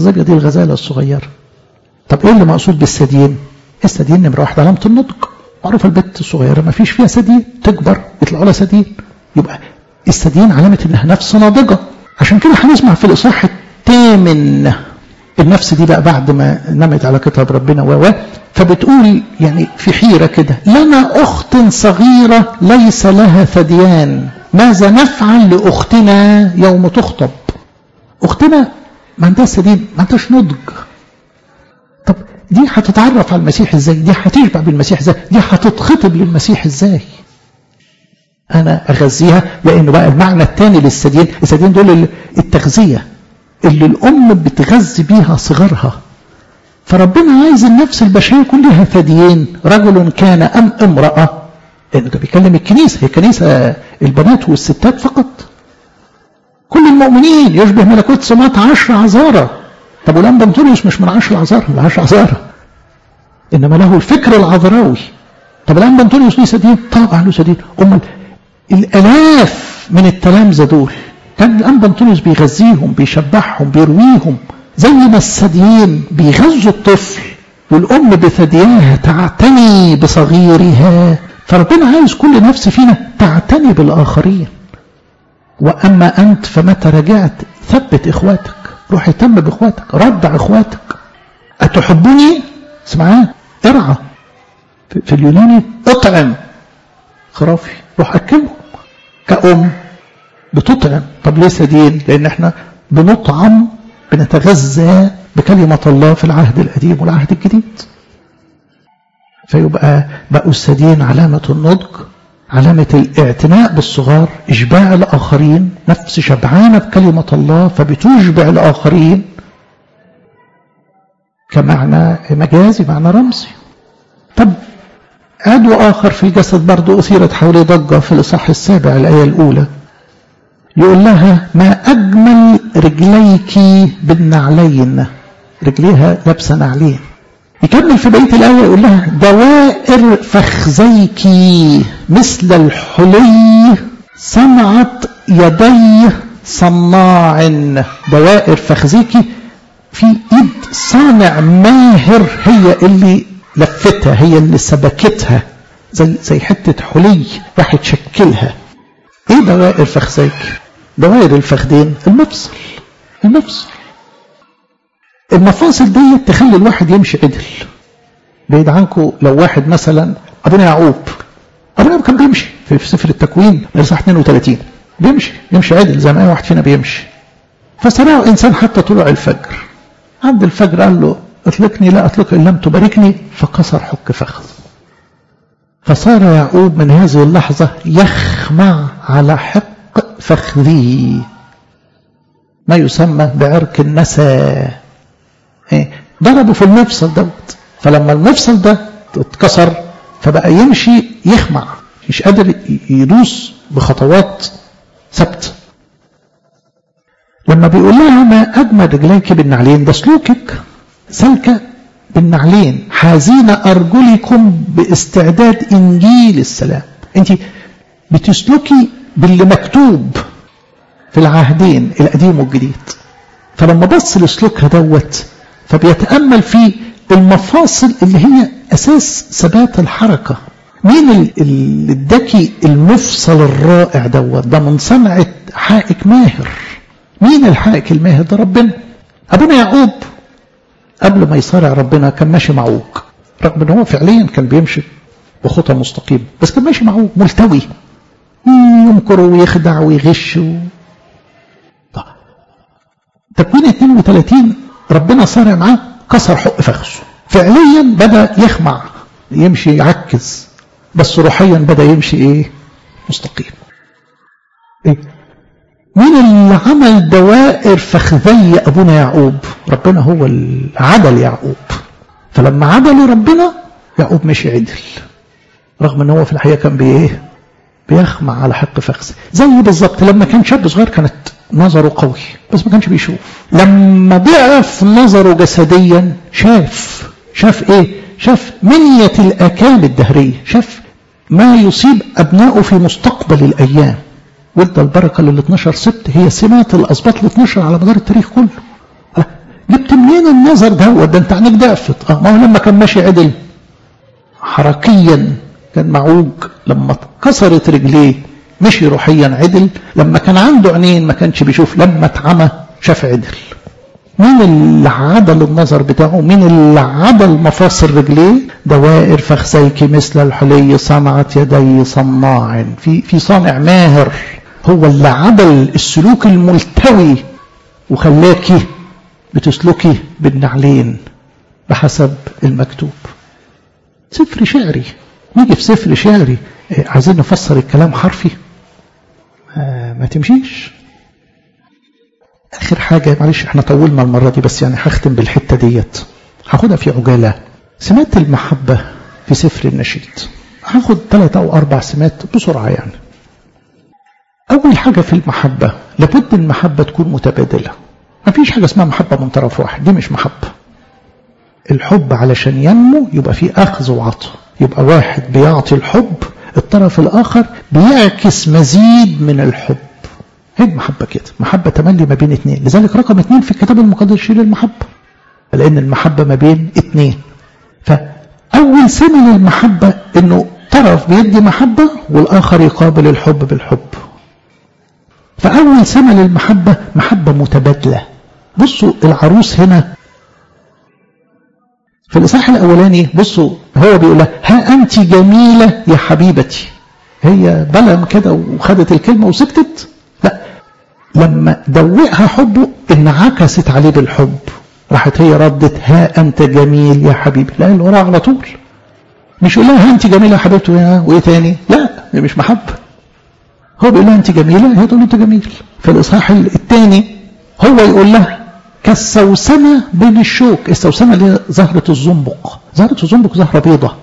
الزجة دي الغزالة الصغيرة طب ايه اللي مقصود بالثديين الثديين نمرة واحدة علامة النضج معروفة البت الصغيرة ما فيش فيها ثديين تكبر يطلعوا لها ثديين يبقى الثديين علامة انها نفس ناضجة عشان كده هنسمع في الإصحاح الثامن النفس دي بقى بعد ما نمت على كتاب ربنا و فبتقول يعني في حيرة كده لنا أخت صغيرة ليس لها ثديان ماذا نفعل لأختنا يوم تخطب أختنا ما عندهاش ثديين ما عندهاش نضج طب دي هتتعرف على المسيح ازاي دي هتشبع بالمسيح ازاي دي هتتخطب للمسيح ازاي انا اغذيها لانه بقى المعنى الثاني للثديين الثديين دول التغذيه اللي الام بتغذي بيها صغرها فربنا عايز النفس البشريه يكون لها ثديين رجل كان ام امراه لانه ده بيكلم الكنيسه هي الكنيسه البنات والستات فقط كل المؤمنين يشبه ملكوت سمات عشر عذارى طب ولان بنطليوس مش من عشر عذارى من عشر عذارى انما له الفكر العذراوي طب الان بنطليوس ليه سدين طبعا له سدين امال الالاف من التلامذه دول كان الان بنطليوس بيغذيهم بيشبعهم بيرويهم زي ما الثديين بيغذوا الطفل والام بثدياها تعتني بصغيرها فربنا عايز كل نفس فينا تعتني بالاخرين واما انت فمتى رجعت ثبت اخواتك روح اهتم باخواتك رضع اخواتك اتحبني اسمعان ارعى في اليوناني اطعم خرافي روح اكلهم كأم بتطعم طب ليه سدين لان احنا بنطعم بنتغذى بكلمة الله في العهد القديم والعهد الجديد فيبقى بقوا السدين علامة النضج علامة الاعتناء بالصغار إشباع الآخرين نفس شبعانة بكلمة الله فبتشبع الآخرين كمعنى مجازي معنى رمزي طب عدو آخر في الجسد برضه أثيرت حوله ضجة في الإصحاح السابع الآية الأولى يقول لها ما أجمل رجليك بالنعلين رجليها لابسة نعلين يكمل في بقية الآية يقول لها دوائر فخذيك مثل الحلي صنعت يدي صناع دوائر فخذيك في ايد صانع ماهر هي اللي لفتها هي اللي سبكتها زي زي حته حلي راح تشكلها ايه دوائر فخذيك دوائر الفخذين المفصل المفصل المفاصل دي تخلي الواحد يمشي عدل بعيد عنكم لو واحد مثلا ابونا يعقوب ابونا يعقوب كان بيمشي في سفر التكوين الاصحاح 32 بيمشي يمشي عدل زي ما اي واحد فينا بيمشي فسرعه انسان حتى طلوع الفجر عند الفجر قال له اطلقني لا اطلق ان لم تباركني فكسر حك فخذ فصار يعقوب من هذه اللحظة يخمع على حق فخذه ما يسمى بعرق النسى إيه؟ ضربه في المفصل دوت فلما المفصل ده اتكسر فبقى يمشي يخمع مش قادر يدوس بخطوات ثابته لما بيقول لها ما أجمل رجليك بالنعلين ده سلوكك سلكة بالنعلين حازين أرجلكم باستعداد إنجيل السلام أنت بتسلكي باللي مكتوب في العهدين القديم والجديد فلما بص لسلوكها دوت فبيتأمل في المفاصل اللي هي أساس ثبات الحركة مين اللي اداكي المفصل الرائع دوت ده من صنعة حائك ماهر مين الحائك الماهر ده ربنا أبونا يعقوب قبل ما يصارع ربنا كان ماشي معوج رغم ان هو فعليا كان بيمشي بخطى مستقيمة بس كان ماشي معوج ملتوي يمكر ويخدع ويغش و... طيب. تكوين 32 ربنا صارع معاه كسر حق فخذه فعليا بدأ يخمع يمشي يعكز بس روحيا بدأ يمشي ايه مستقيم ايه مين اللي عمل دوائر فخذي ابونا يعقوب ربنا هو العدل يعقوب فلما عدلوا ربنا يعقوب مشي عدل رغم ان هو في الحقيقه كان بايه بيخمع على حق فخذ زي بالظبط لما كان شاب صغير كانت نظره قوي بس ما كانش بيشوف لما ضعف نظره جسديا شاف شاف ايه شاف منية الآكال الدهرية شاف ما يصيب أبنائه في مستقبل الأيام وادى البركة لل 12 سبت هي سمات الأسباط ال 12 على مدار التاريخ كله جبت منين النظر ده ده انت عينيك ضعفت اه ما هو لما كان ماشي عدل حركيا كان معوج لما اتكسرت رجليه مشي روحيا عدل لما كان عنده عينين ما كانش بيشوف لما اتعمى شاف عدل مين اللي عدل النظر بتاعه مين اللي عدل مفاصل رجليه دوائر فخذيك مثل الحلي صنعت يدي صناع في في صانع ماهر هو اللي عدل السلوك الملتوي وخلاكي بتسلكي بالنعلين بحسب المكتوب سفر شعري نيجي في سفر شعري عايزين نفسر الكلام حرفي آه ما تمشيش اخر حاجة معلش احنا طولنا المرة دي بس يعني هختم بالحتة ديت هاخدها في عجالة سمات المحبة في سفر النشيد هاخد ثلاثة او اربع سمات بسرعة يعني اول حاجة في المحبة لابد المحبة تكون متبادلة ما فيش حاجة اسمها محبة من طرف واحد دي مش محبة الحب علشان ينمو يبقى فيه اخذ وعطاء يبقى واحد بيعطي الحب الطرف الاخر بيعكس مزيد من الحب هي المحبة كده محبة تملي ما بين اثنين لذلك رقم اثنين في الكتاب المقدس شيل المحبة لأن المحبة ما بين اثنين فأول سنة للمحبة إنه طرف بيدي محبة والآخر يقابل الحب بالحب فأول سنة للمحبة محبة متبادلة بصوا العروس هنا في الإصحاح الأولاني بصوا هو بيقول لها ها أنت جميلة يا حبيبتي هي بلم كده وخدت الكلمة وسكتت لا لما دوقها حبه انعكست عليه بالحب راحت هي ردت ها أنت جميل يا حبيبي لا اللي وراها على طول مش يقول لها ها أنت جميلة يا حبيبتي وإيه تاني لا دي مش محبة هو بيقول لها أنت جميلة هي تقول له أنت جميل في الإصحاح الثاني هو يقول لها كالسوسنة بين الشوك السوسنة اللي هي زهرة الزنبق زهرة الزنبق زهرة بيضة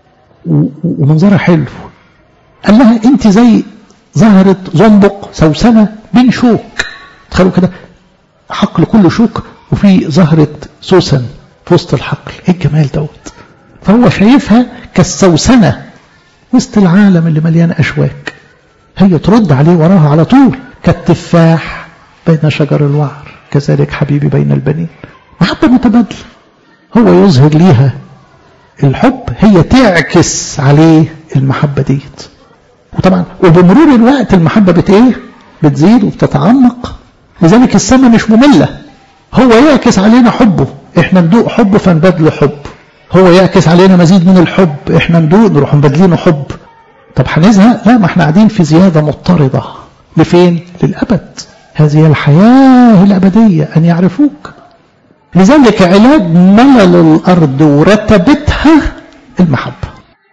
ومنظرها حلو قال لها انت زي زهرة زنبق سوسنة بين شوك تخيلوا كده حقل كله شوك وفي زهرة سوسن في وسط الحقل ايه الجمال دوت فهو شايفها كالسوسنة وسط العالم اللي مليان أشواك هي ترد عليه وراها على طول كالتفاح بين شجر الوعر كذلك حبيبي بين البنين محبة متبادلة هو يظهر ليها الحب هي تعكس عليه المحبة ديت وطبعا وبمرور الوقت المحبة بت ايه بتزيد وبتتعمق لذلك السماء مش مملة هو يعكس علينا حبه احنا ندوق حبه فنبادله حب هو يعكس علينا مزيد من الحب احنا ندوق نروح مبادلينه حب طب هنزهق لا ما احنا قاعدين في زيادة مضطردة لفين للأبد هذه الحياة الأبدية أن يعرفوك لذلك علاج ملل الأرض ورتبتها المحبة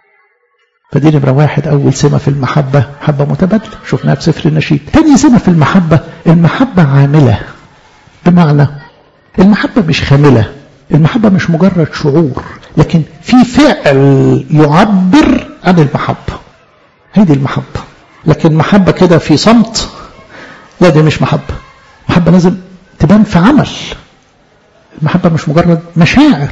فدي نمرة واحد أول سمة في المحبة محبة متبادلة شفناها في سفر النشيد تاني سمة في المحبة المحبة عاملة بمعنى المحبة مش خاملة المحبة مش مجرد شعور لكن في فعل يعبر عن المحبة هي دي المحبة لكن محبة كده في صمت لا دي مش محبة محبة لازم تبان في عمل المحبة مش مجرد مشاعر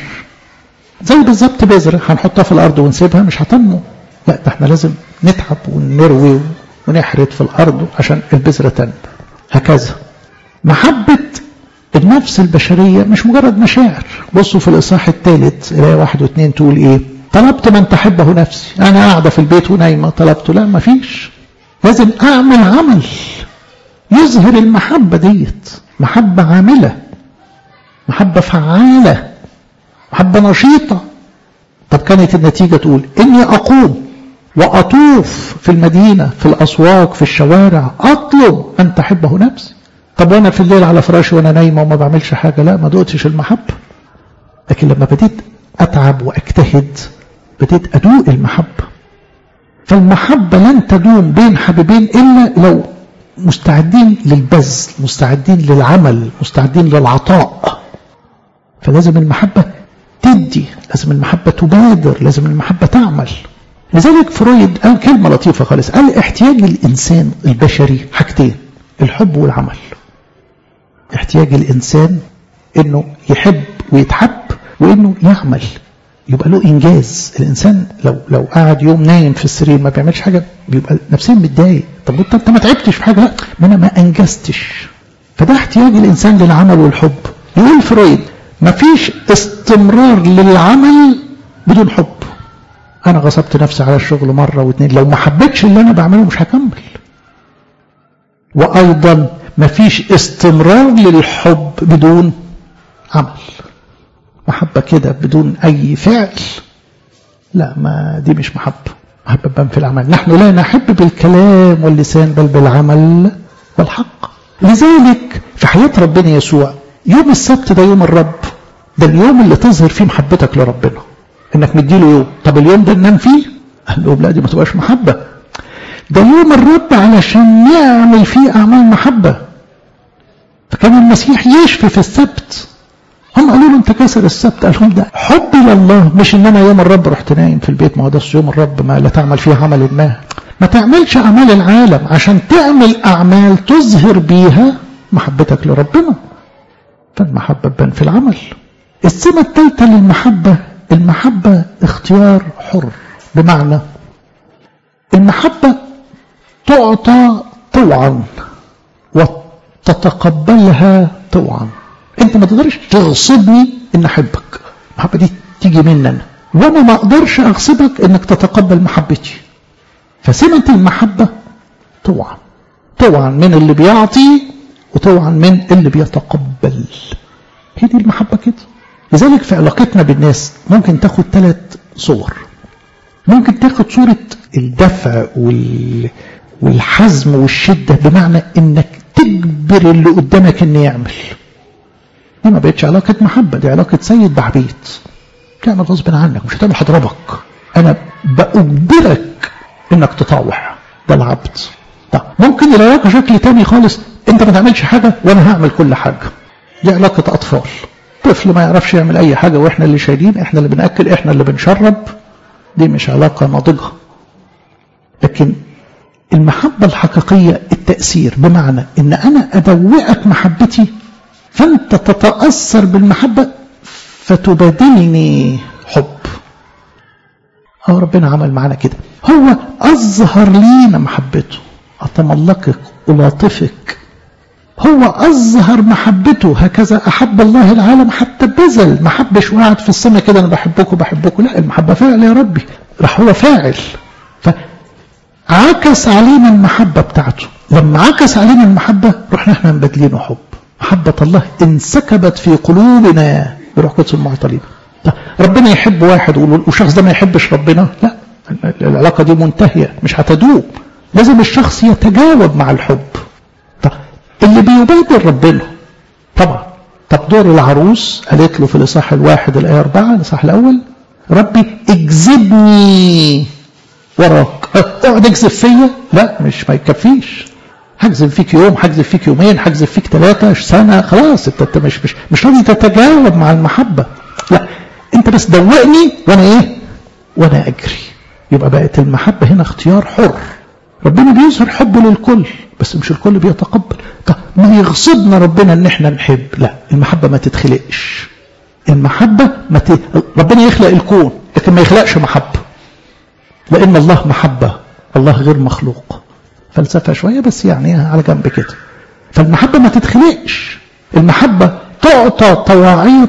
زي بالظبط بذرة هنحطها في الأرض ونسيبها مش هتنمو لا ده احنا لازم نتعب ونروي ونحرد في الأرض عشان البذرة تنمو هكذا محبة النفس البشرية مش مجرد مشاعر بصوا في الإصحاح الثالث الآية واحد واثنين تقول إيه طلبت من تحبه نفسي أنا قاعدة في البيت ونايمة طلبته لا ما فيش لازم أعمل عمل يظهر المحبة ديت محبة عاملة محبة فعالة محبة نشيطة طب كانت النتيجة تقول إني أقوم وأطوف في المدينة في الأسواق في الشوارع أطلب أن تحبه نفسي طب وأنا في الليل على فراشي وأنا نايمة وما بعملش حاجة لا ما دقتش المحبة لكن لما بديت أتعب وأجتهد بديت أدوق المحبة فالمحبة لن تدوم بين حبيبين إلا لو مستعدين للبذل مستعدين للعمل مستعدين للعطاء فلازم المحبة تدي لازم المحبة تبادر لازم المحبة تعمل لذلك فرويد قال كلمة لطيفة خالص قال احتياج الإنسان البشري حاجتين الحب والعمل احتياج الإنسان انه يحب ويتحب وانه يعمل يبقى له انجاز الانسان لو لو قعد يوم نايم في السرير ما بيعملش حاجه بيبقى نفسيا متضايق طب انت انت ما تعبتش في حاجه لا ما انا ما انجزتش فده احتياج الانسان للعمل والحب يقول فرويد مفيش استمرار للعمل بدون حب انا غصبت نفسي على الشغل مره واثنين لو ما حبيتش اللي انا بعمله مش هكمل وايضا مفيش استمرار للحب بدون عمل محبه كده بدون اي فعل لا ما دي مش محبه محبه بان في العمل نحن لا نحب بالكلام واللسان بل بالعمل والحق لذلك في حياه ربنا يسوع يوم السبت ده يوم الرب ده اليوم اللي تظهر فيه محبتك لربنا انك مديله يوم طب اليوم ده ننام فيه قال لهم لا دي ما تبقاش محبه ده يوم الرب علشان نعمل فيه اعمال محبه فكان المسيح يشفي في السبت هم قالوا له انت كسر السبت قال لهم ده حبي لله مش ان انا يوم الرب رحت نايم في البيت ما هو ده يوم الرب ما لا تعمل فيه عمل ما ما تعملش اعمال العالم عشان تعمل اعمال تظهر بيها محبتك لربنا فالمحبه تبان في العمل السمه الثالثه للمحبه المحبه اختيار حر بمعنى المحبه تعطى طوعا وتتقبلها طوعا انت ما تقدرش تغصبني ان احبك المحبه دي تيجي مني انا وانا ما اقدرش اغصبك انك تتقبل محبتي فسمه المحبه طوعا طوعا من اللي بيعطي وطوعا من اللي بيتقبل هي دي المحبه كده لذلك في علاقتنا بالناس ممكن تاخد ثلاث صور ممكن تاخد صورة الدفع وال... والحزم والشدة بمعنى انك تجبر اللي قدامك انه يعمل دي ما بقتش علاقة محبة دي علاقة سيد بعبيد تعمل غصب عنك مش هتعمل هضربك انا بأجبرك انك تطاوع ده العبد طب ممكن العلاقة شكل تاني خالص انت ما تعملش حاجة وانا هعمل كل حاجة دي علاقة اطفال طفل ما يعرفش يعمل اي حاجة واحنا اللي شايلين احنا اللي بنأكل احنا اللي بنشرب دي مش علاقة ناضجة لكن المحبة الحقيقية التأثير بمعنى ان انا ادوقك محبتي فانت تتأثر بالمحبة فتبادلني حب هو ربنا عمل معنا كده هو أظهر لينا محبته أتملقك ألاطفك هو أظهر محبته هكذا أحب الله العالم حتى بذل ما حبش وقعد في السماء كده أنا بحبكم بحبكم لا المحبة فعل يا ربي راح هو فاعل فعكس علينا المحبة بتاعته لما عكس علينا المحبة رحنا احنا مبادلينه حب محبة الله انسكبت في قلوبنا بروح قدس المعطلين ربنا يحب واحد والشخص ده ما يحبش ربنا لا العلاقة دي منتهية مش هتدوم لازم الشخص يتجاوب مع الحب طب اللي بيبادر ربنا طبعا طب دور العروس قالت له في الإصحاح الواحد الآية أربعة الإصحاح الأول ربي اجذبني وراك اقعد اجذب فيا لا مش ما يكفيش هجذب فيك يوم هجذب فيك يومين هجذب فيك ثلاثة سنة خلاص انت, انت مش مش مش راضي تتجاوب مع المحبة لا انت بس دوقني وانا ايه وانا اجري يبقى بقت المحبة هنا اختيار حر ربنا بيظهر حبه للكل بس مش الكل بيتقبل طب ما يغصبنا ربنا ان احنا نحب لا المحبة ما تتخلقش المحبة ما ت... ربنا يخلق الكون لكن ما يخلقش محبة لان الله محبة الله غير مخلوق فلسفة شوية بس يعني على جنب كده فالمحبة ما تتخلقش المحبة تعطى طواعية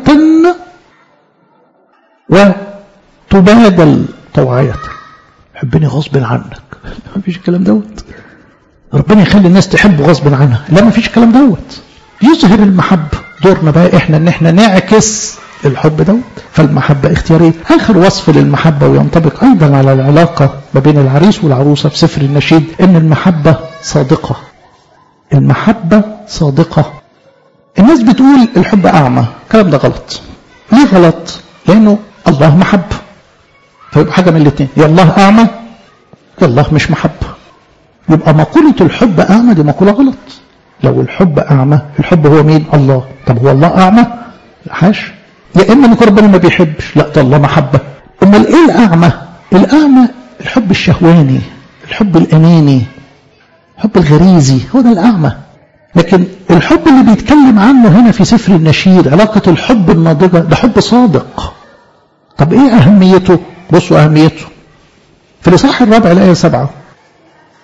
وتبادل طواعية حبني غصب عنك ما فيش الكلام دوت ربنا يخلي الناس تحبه غصب عنها لا ما فيش الكلام دوت يظهر المحبة دورنا بقى احنا ان احنا نعكس الحب دوت فالمحبة اختيارية آخر وصف للمحبة وينطبق أيضا على العلاقة ما بين العريس والعروسة في سفر النشيد إن المحبة صادقة المحبة صادقة الناس بتقول الحب أعمى الكلام ده غلط ليه غلط؟ لأنه الله محبة فيبقى حاجة من الاثنين يا الله أعمى يا الله مش محبة يبقى مقولة الحب أعمى دي مقولة غلط لو الحب أعمى الحب هو مين؟ الله طب هو الله أعمى؟ حاش يا اما ان ربنا ما بيحبش لا ده الله محبه امال ايه الاعمى الاعمى الحب الشهواني الحب الاناني الحب الغريزي هو ده الاعمى لكن الحب اللي بيتكلم عنه هنا في سفر النشيد علاقة الحب الناضجة ده حب صادق طب ايه اهميته بصوا اهميته في الاصحاح الرابع الايه سبعة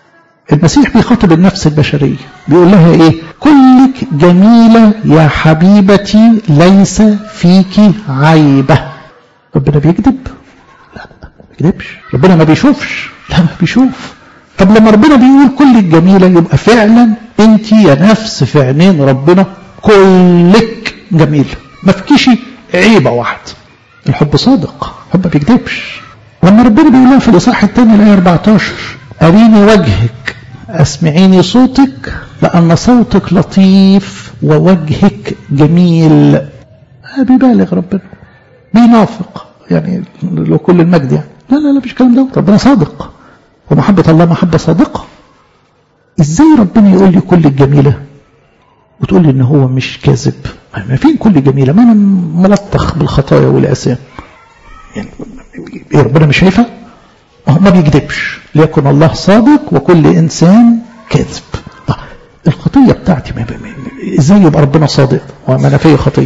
المسيح بيخاطب النفس البشرية بيقول لها ايه كلك جميلة يا حبيبتي ليس فيك عيبة ربنا بيكذب لا ما بيكذبش ربنا ما بيشوفش لا ما بيشوف طب لما ربنا بيقول كلك جميلة يبقى فعلا انت يا نفس في عينين ربنا كلك جميلة ما فيكيش عيبة واحدة الحب صادق الحب ما بيكذبش لما ربنا بيقول لها في الاصحاح الثاني الايه 14 اريني وجهك اسمعيني صوتك لان صوتك لطيف ووجهك جميل آه بيبالغ ربنا بينافق يعني لو كل المجد يعني لا لا لا مش الكلام ده ربنا صادق ومحبة الله محبة صادقة ازاي ربنا يقول لي كل الجميلة وتقول لي ان هو مش كاذب ما فين كل جميلة ما انا ملطخ بالخطايا والاسام يعني إيه ربنا مش شايفها هو ما بيكذبش ليكن الله صادق وكل انسان كاذب الخطية بتاعتي ما ازاي يبقى ربنا صادق وما انا فيه خطية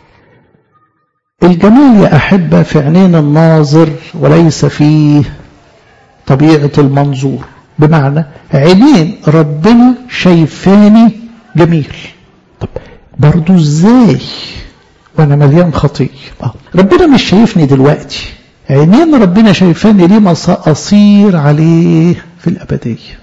الجمال يا أحبة في عينين الناظر وليس في طبيعة المنظور بمعنى عينين ربنا شايفاني جميل طب برضو ازاي وانا مليان خطية ربنا مش شايفني دلوقتي عينين ربنا شايفاني ليه ما أصير عليه في الأبدية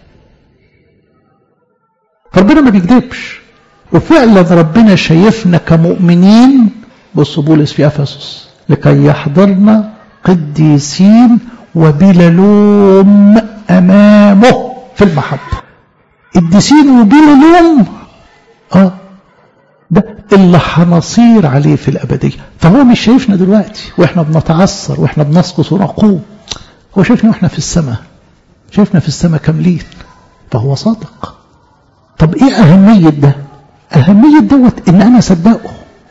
ربنا ما بيكذبش وفعلا ربنا شايفنا كمؤمنين بص بولس في أفسس لكي يحضرنا قديسين وبلا لوم أمامه في المحبة قديسين وبلا لوم اه ده اللي هنصير عليه في الأبدية فهو مش شايفنا دلوقتي وإحنا بنتعثر وإحنا بنسقط ونقوم هو شايفنا وإحنا في السماء شايفنا في السماء كاملين فهو صادق طب إيه أهمية ده أهمية دوت إن أنا أصدقه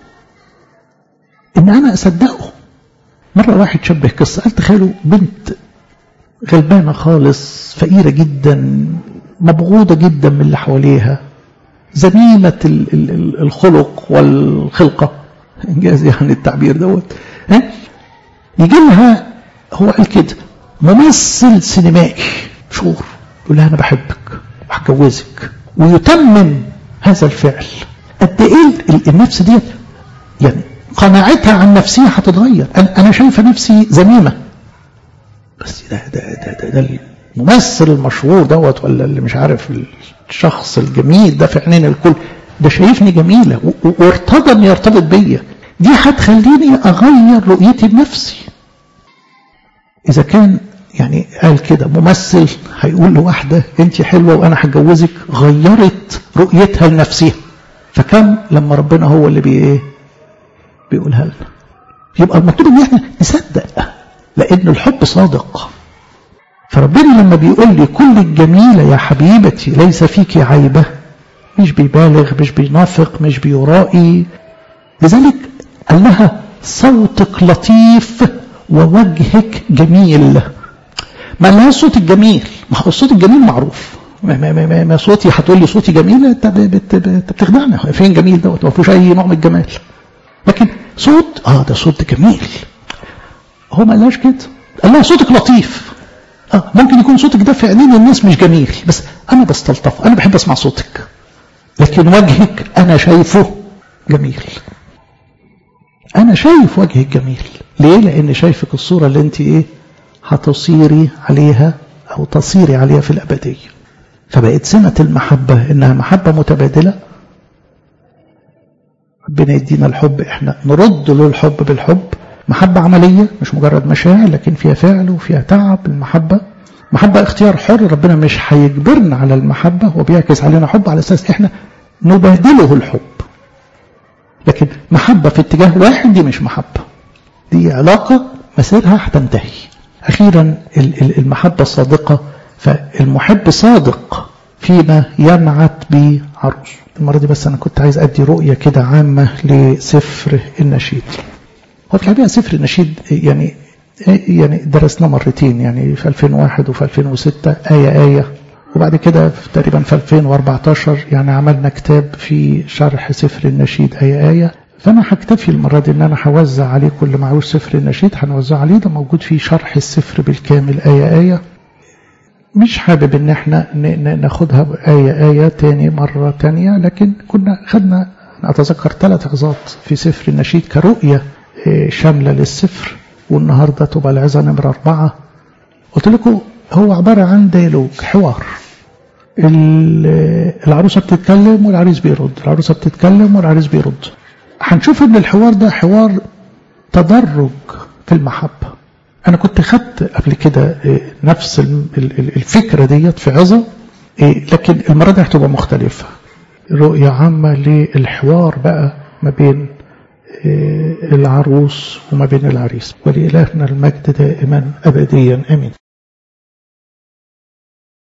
إن أنا أصدقه مرة واحد شبه قصة قال تخيلوا بنت غلبانة خالص فقيرة جدا مبغوضة جدا من اللي حواليها ذميمة الخلق والخلقة إنجاز يعني التعبير دوت ها يجي لها هو قال كده ممثل سينمائي شهور يقول لها أنا بحبك وهتجوزك ويتمم هذا الفعل قد إيه النفس ديت يعني قناعتها عن نفسها هتتغير أنا شايفة نفسي ذميمة بس ده ده ده ده, ده الممثل المشهور دوت ولا اللي مش عارف الشخص الجميل ده في عينين الكل ده شايفني جميلة وارتضى ان يرتبط بيا دي هتخليني اغير رؤيتي بنفسي اذا كان يعني قال كده ممثل هيقول لواحدة انت حلوة وانا هتجوزك غيرت رؤيتها لنفسها فكم لما ربنا هو اللي بي ايه بيقولها لنا يبقى المطلوب ان احنا نصدق لان الحب صادق فربنا لما بيقول لي كل الجميلة يا حبيبتي ليس فيك عيبة مش بيبالغ مش بينافق مش بيرائي لذلك قال لها صوتك لطيف ووجهك جميل ما لها صوت الجميل ما هو الصوت الجميل معروف ما, ما, ما, ما صوتي هتقول لي صوتي جميل انت بتخدعني فين جميل دوت ما فيهوش اي نوع من الجمال لكن صوت اه ده صوت جميل هو ما قالهاش كده قال لها صوتك لطيف آه ممكن يكون صوتك ده في عينين الناس مش جميل بس انا بستلطف انا بحب اسمع صوتك لكن وجهك انا شايفه جميل انا شايف وجهك جميل ليه لان شايفك الصورة اللي انت ايه هتصيري عليها او تصيري عليها في الابدية فبقت سمة المحبة انها محبة متبادلة ربنا يدينا الحب احنا نرد له الحب بالحب محبة عملية مش مجرد مشاعر لكن فيها فعل وفيها تعب المحبة محبة اختيار حر ربنا مش هيجبرنا على المحبة هو بيعكس علينا حب على أساس احنا نبادله الحب لكن محبة في اتجاه واحد دي مش محبة دي علاقة مسيرها هتنتهي أخيرا المحبة الصادقة فالمحب صادق فيما ينعت به عروسه المرة دي بس أنا كنت عايز أدي رؤية كده عامة لسفر النشيد هو في الحقيقة سفر النشيد يعني يعني درسنا مرتين يعني في 2001 وفي 2006 آية آية وبعد كده تقريبا في 2014 يعني عملنا كتاب في شرح سفر النشيد آية آية فأنا هكتفي المرة دي إن أنا هوزع عليه كل معهوش سفر النشيد هنوزع عليه ده موجود فيه شرح السفر بالكامل آية آية مش حابب ان احنا ناخدها بآية آية تاني مرة تانية لكن كنا خدنا أتذكر ثلاث عظات في سفر النشيد كرؤية شاملة للسفر والنهاردة تبقى العظة نمرة أربعة قلت لكم هو عبارة عن ديالوج حوار العروسة بتتكلم والعريس بيرد العروسة بتتكلم والعريس بيرد هنشوف ان الحوار ده حوار تدرج في المحبة انا كنت خدت قبل كده نفس الفكرة ديت في عظة لكن المرة دي هتبقى مختلفة رؤية عامة للحوار بقى ما بين العروس وما بين العريس ولإلهنا المجد دائما أبديا أمين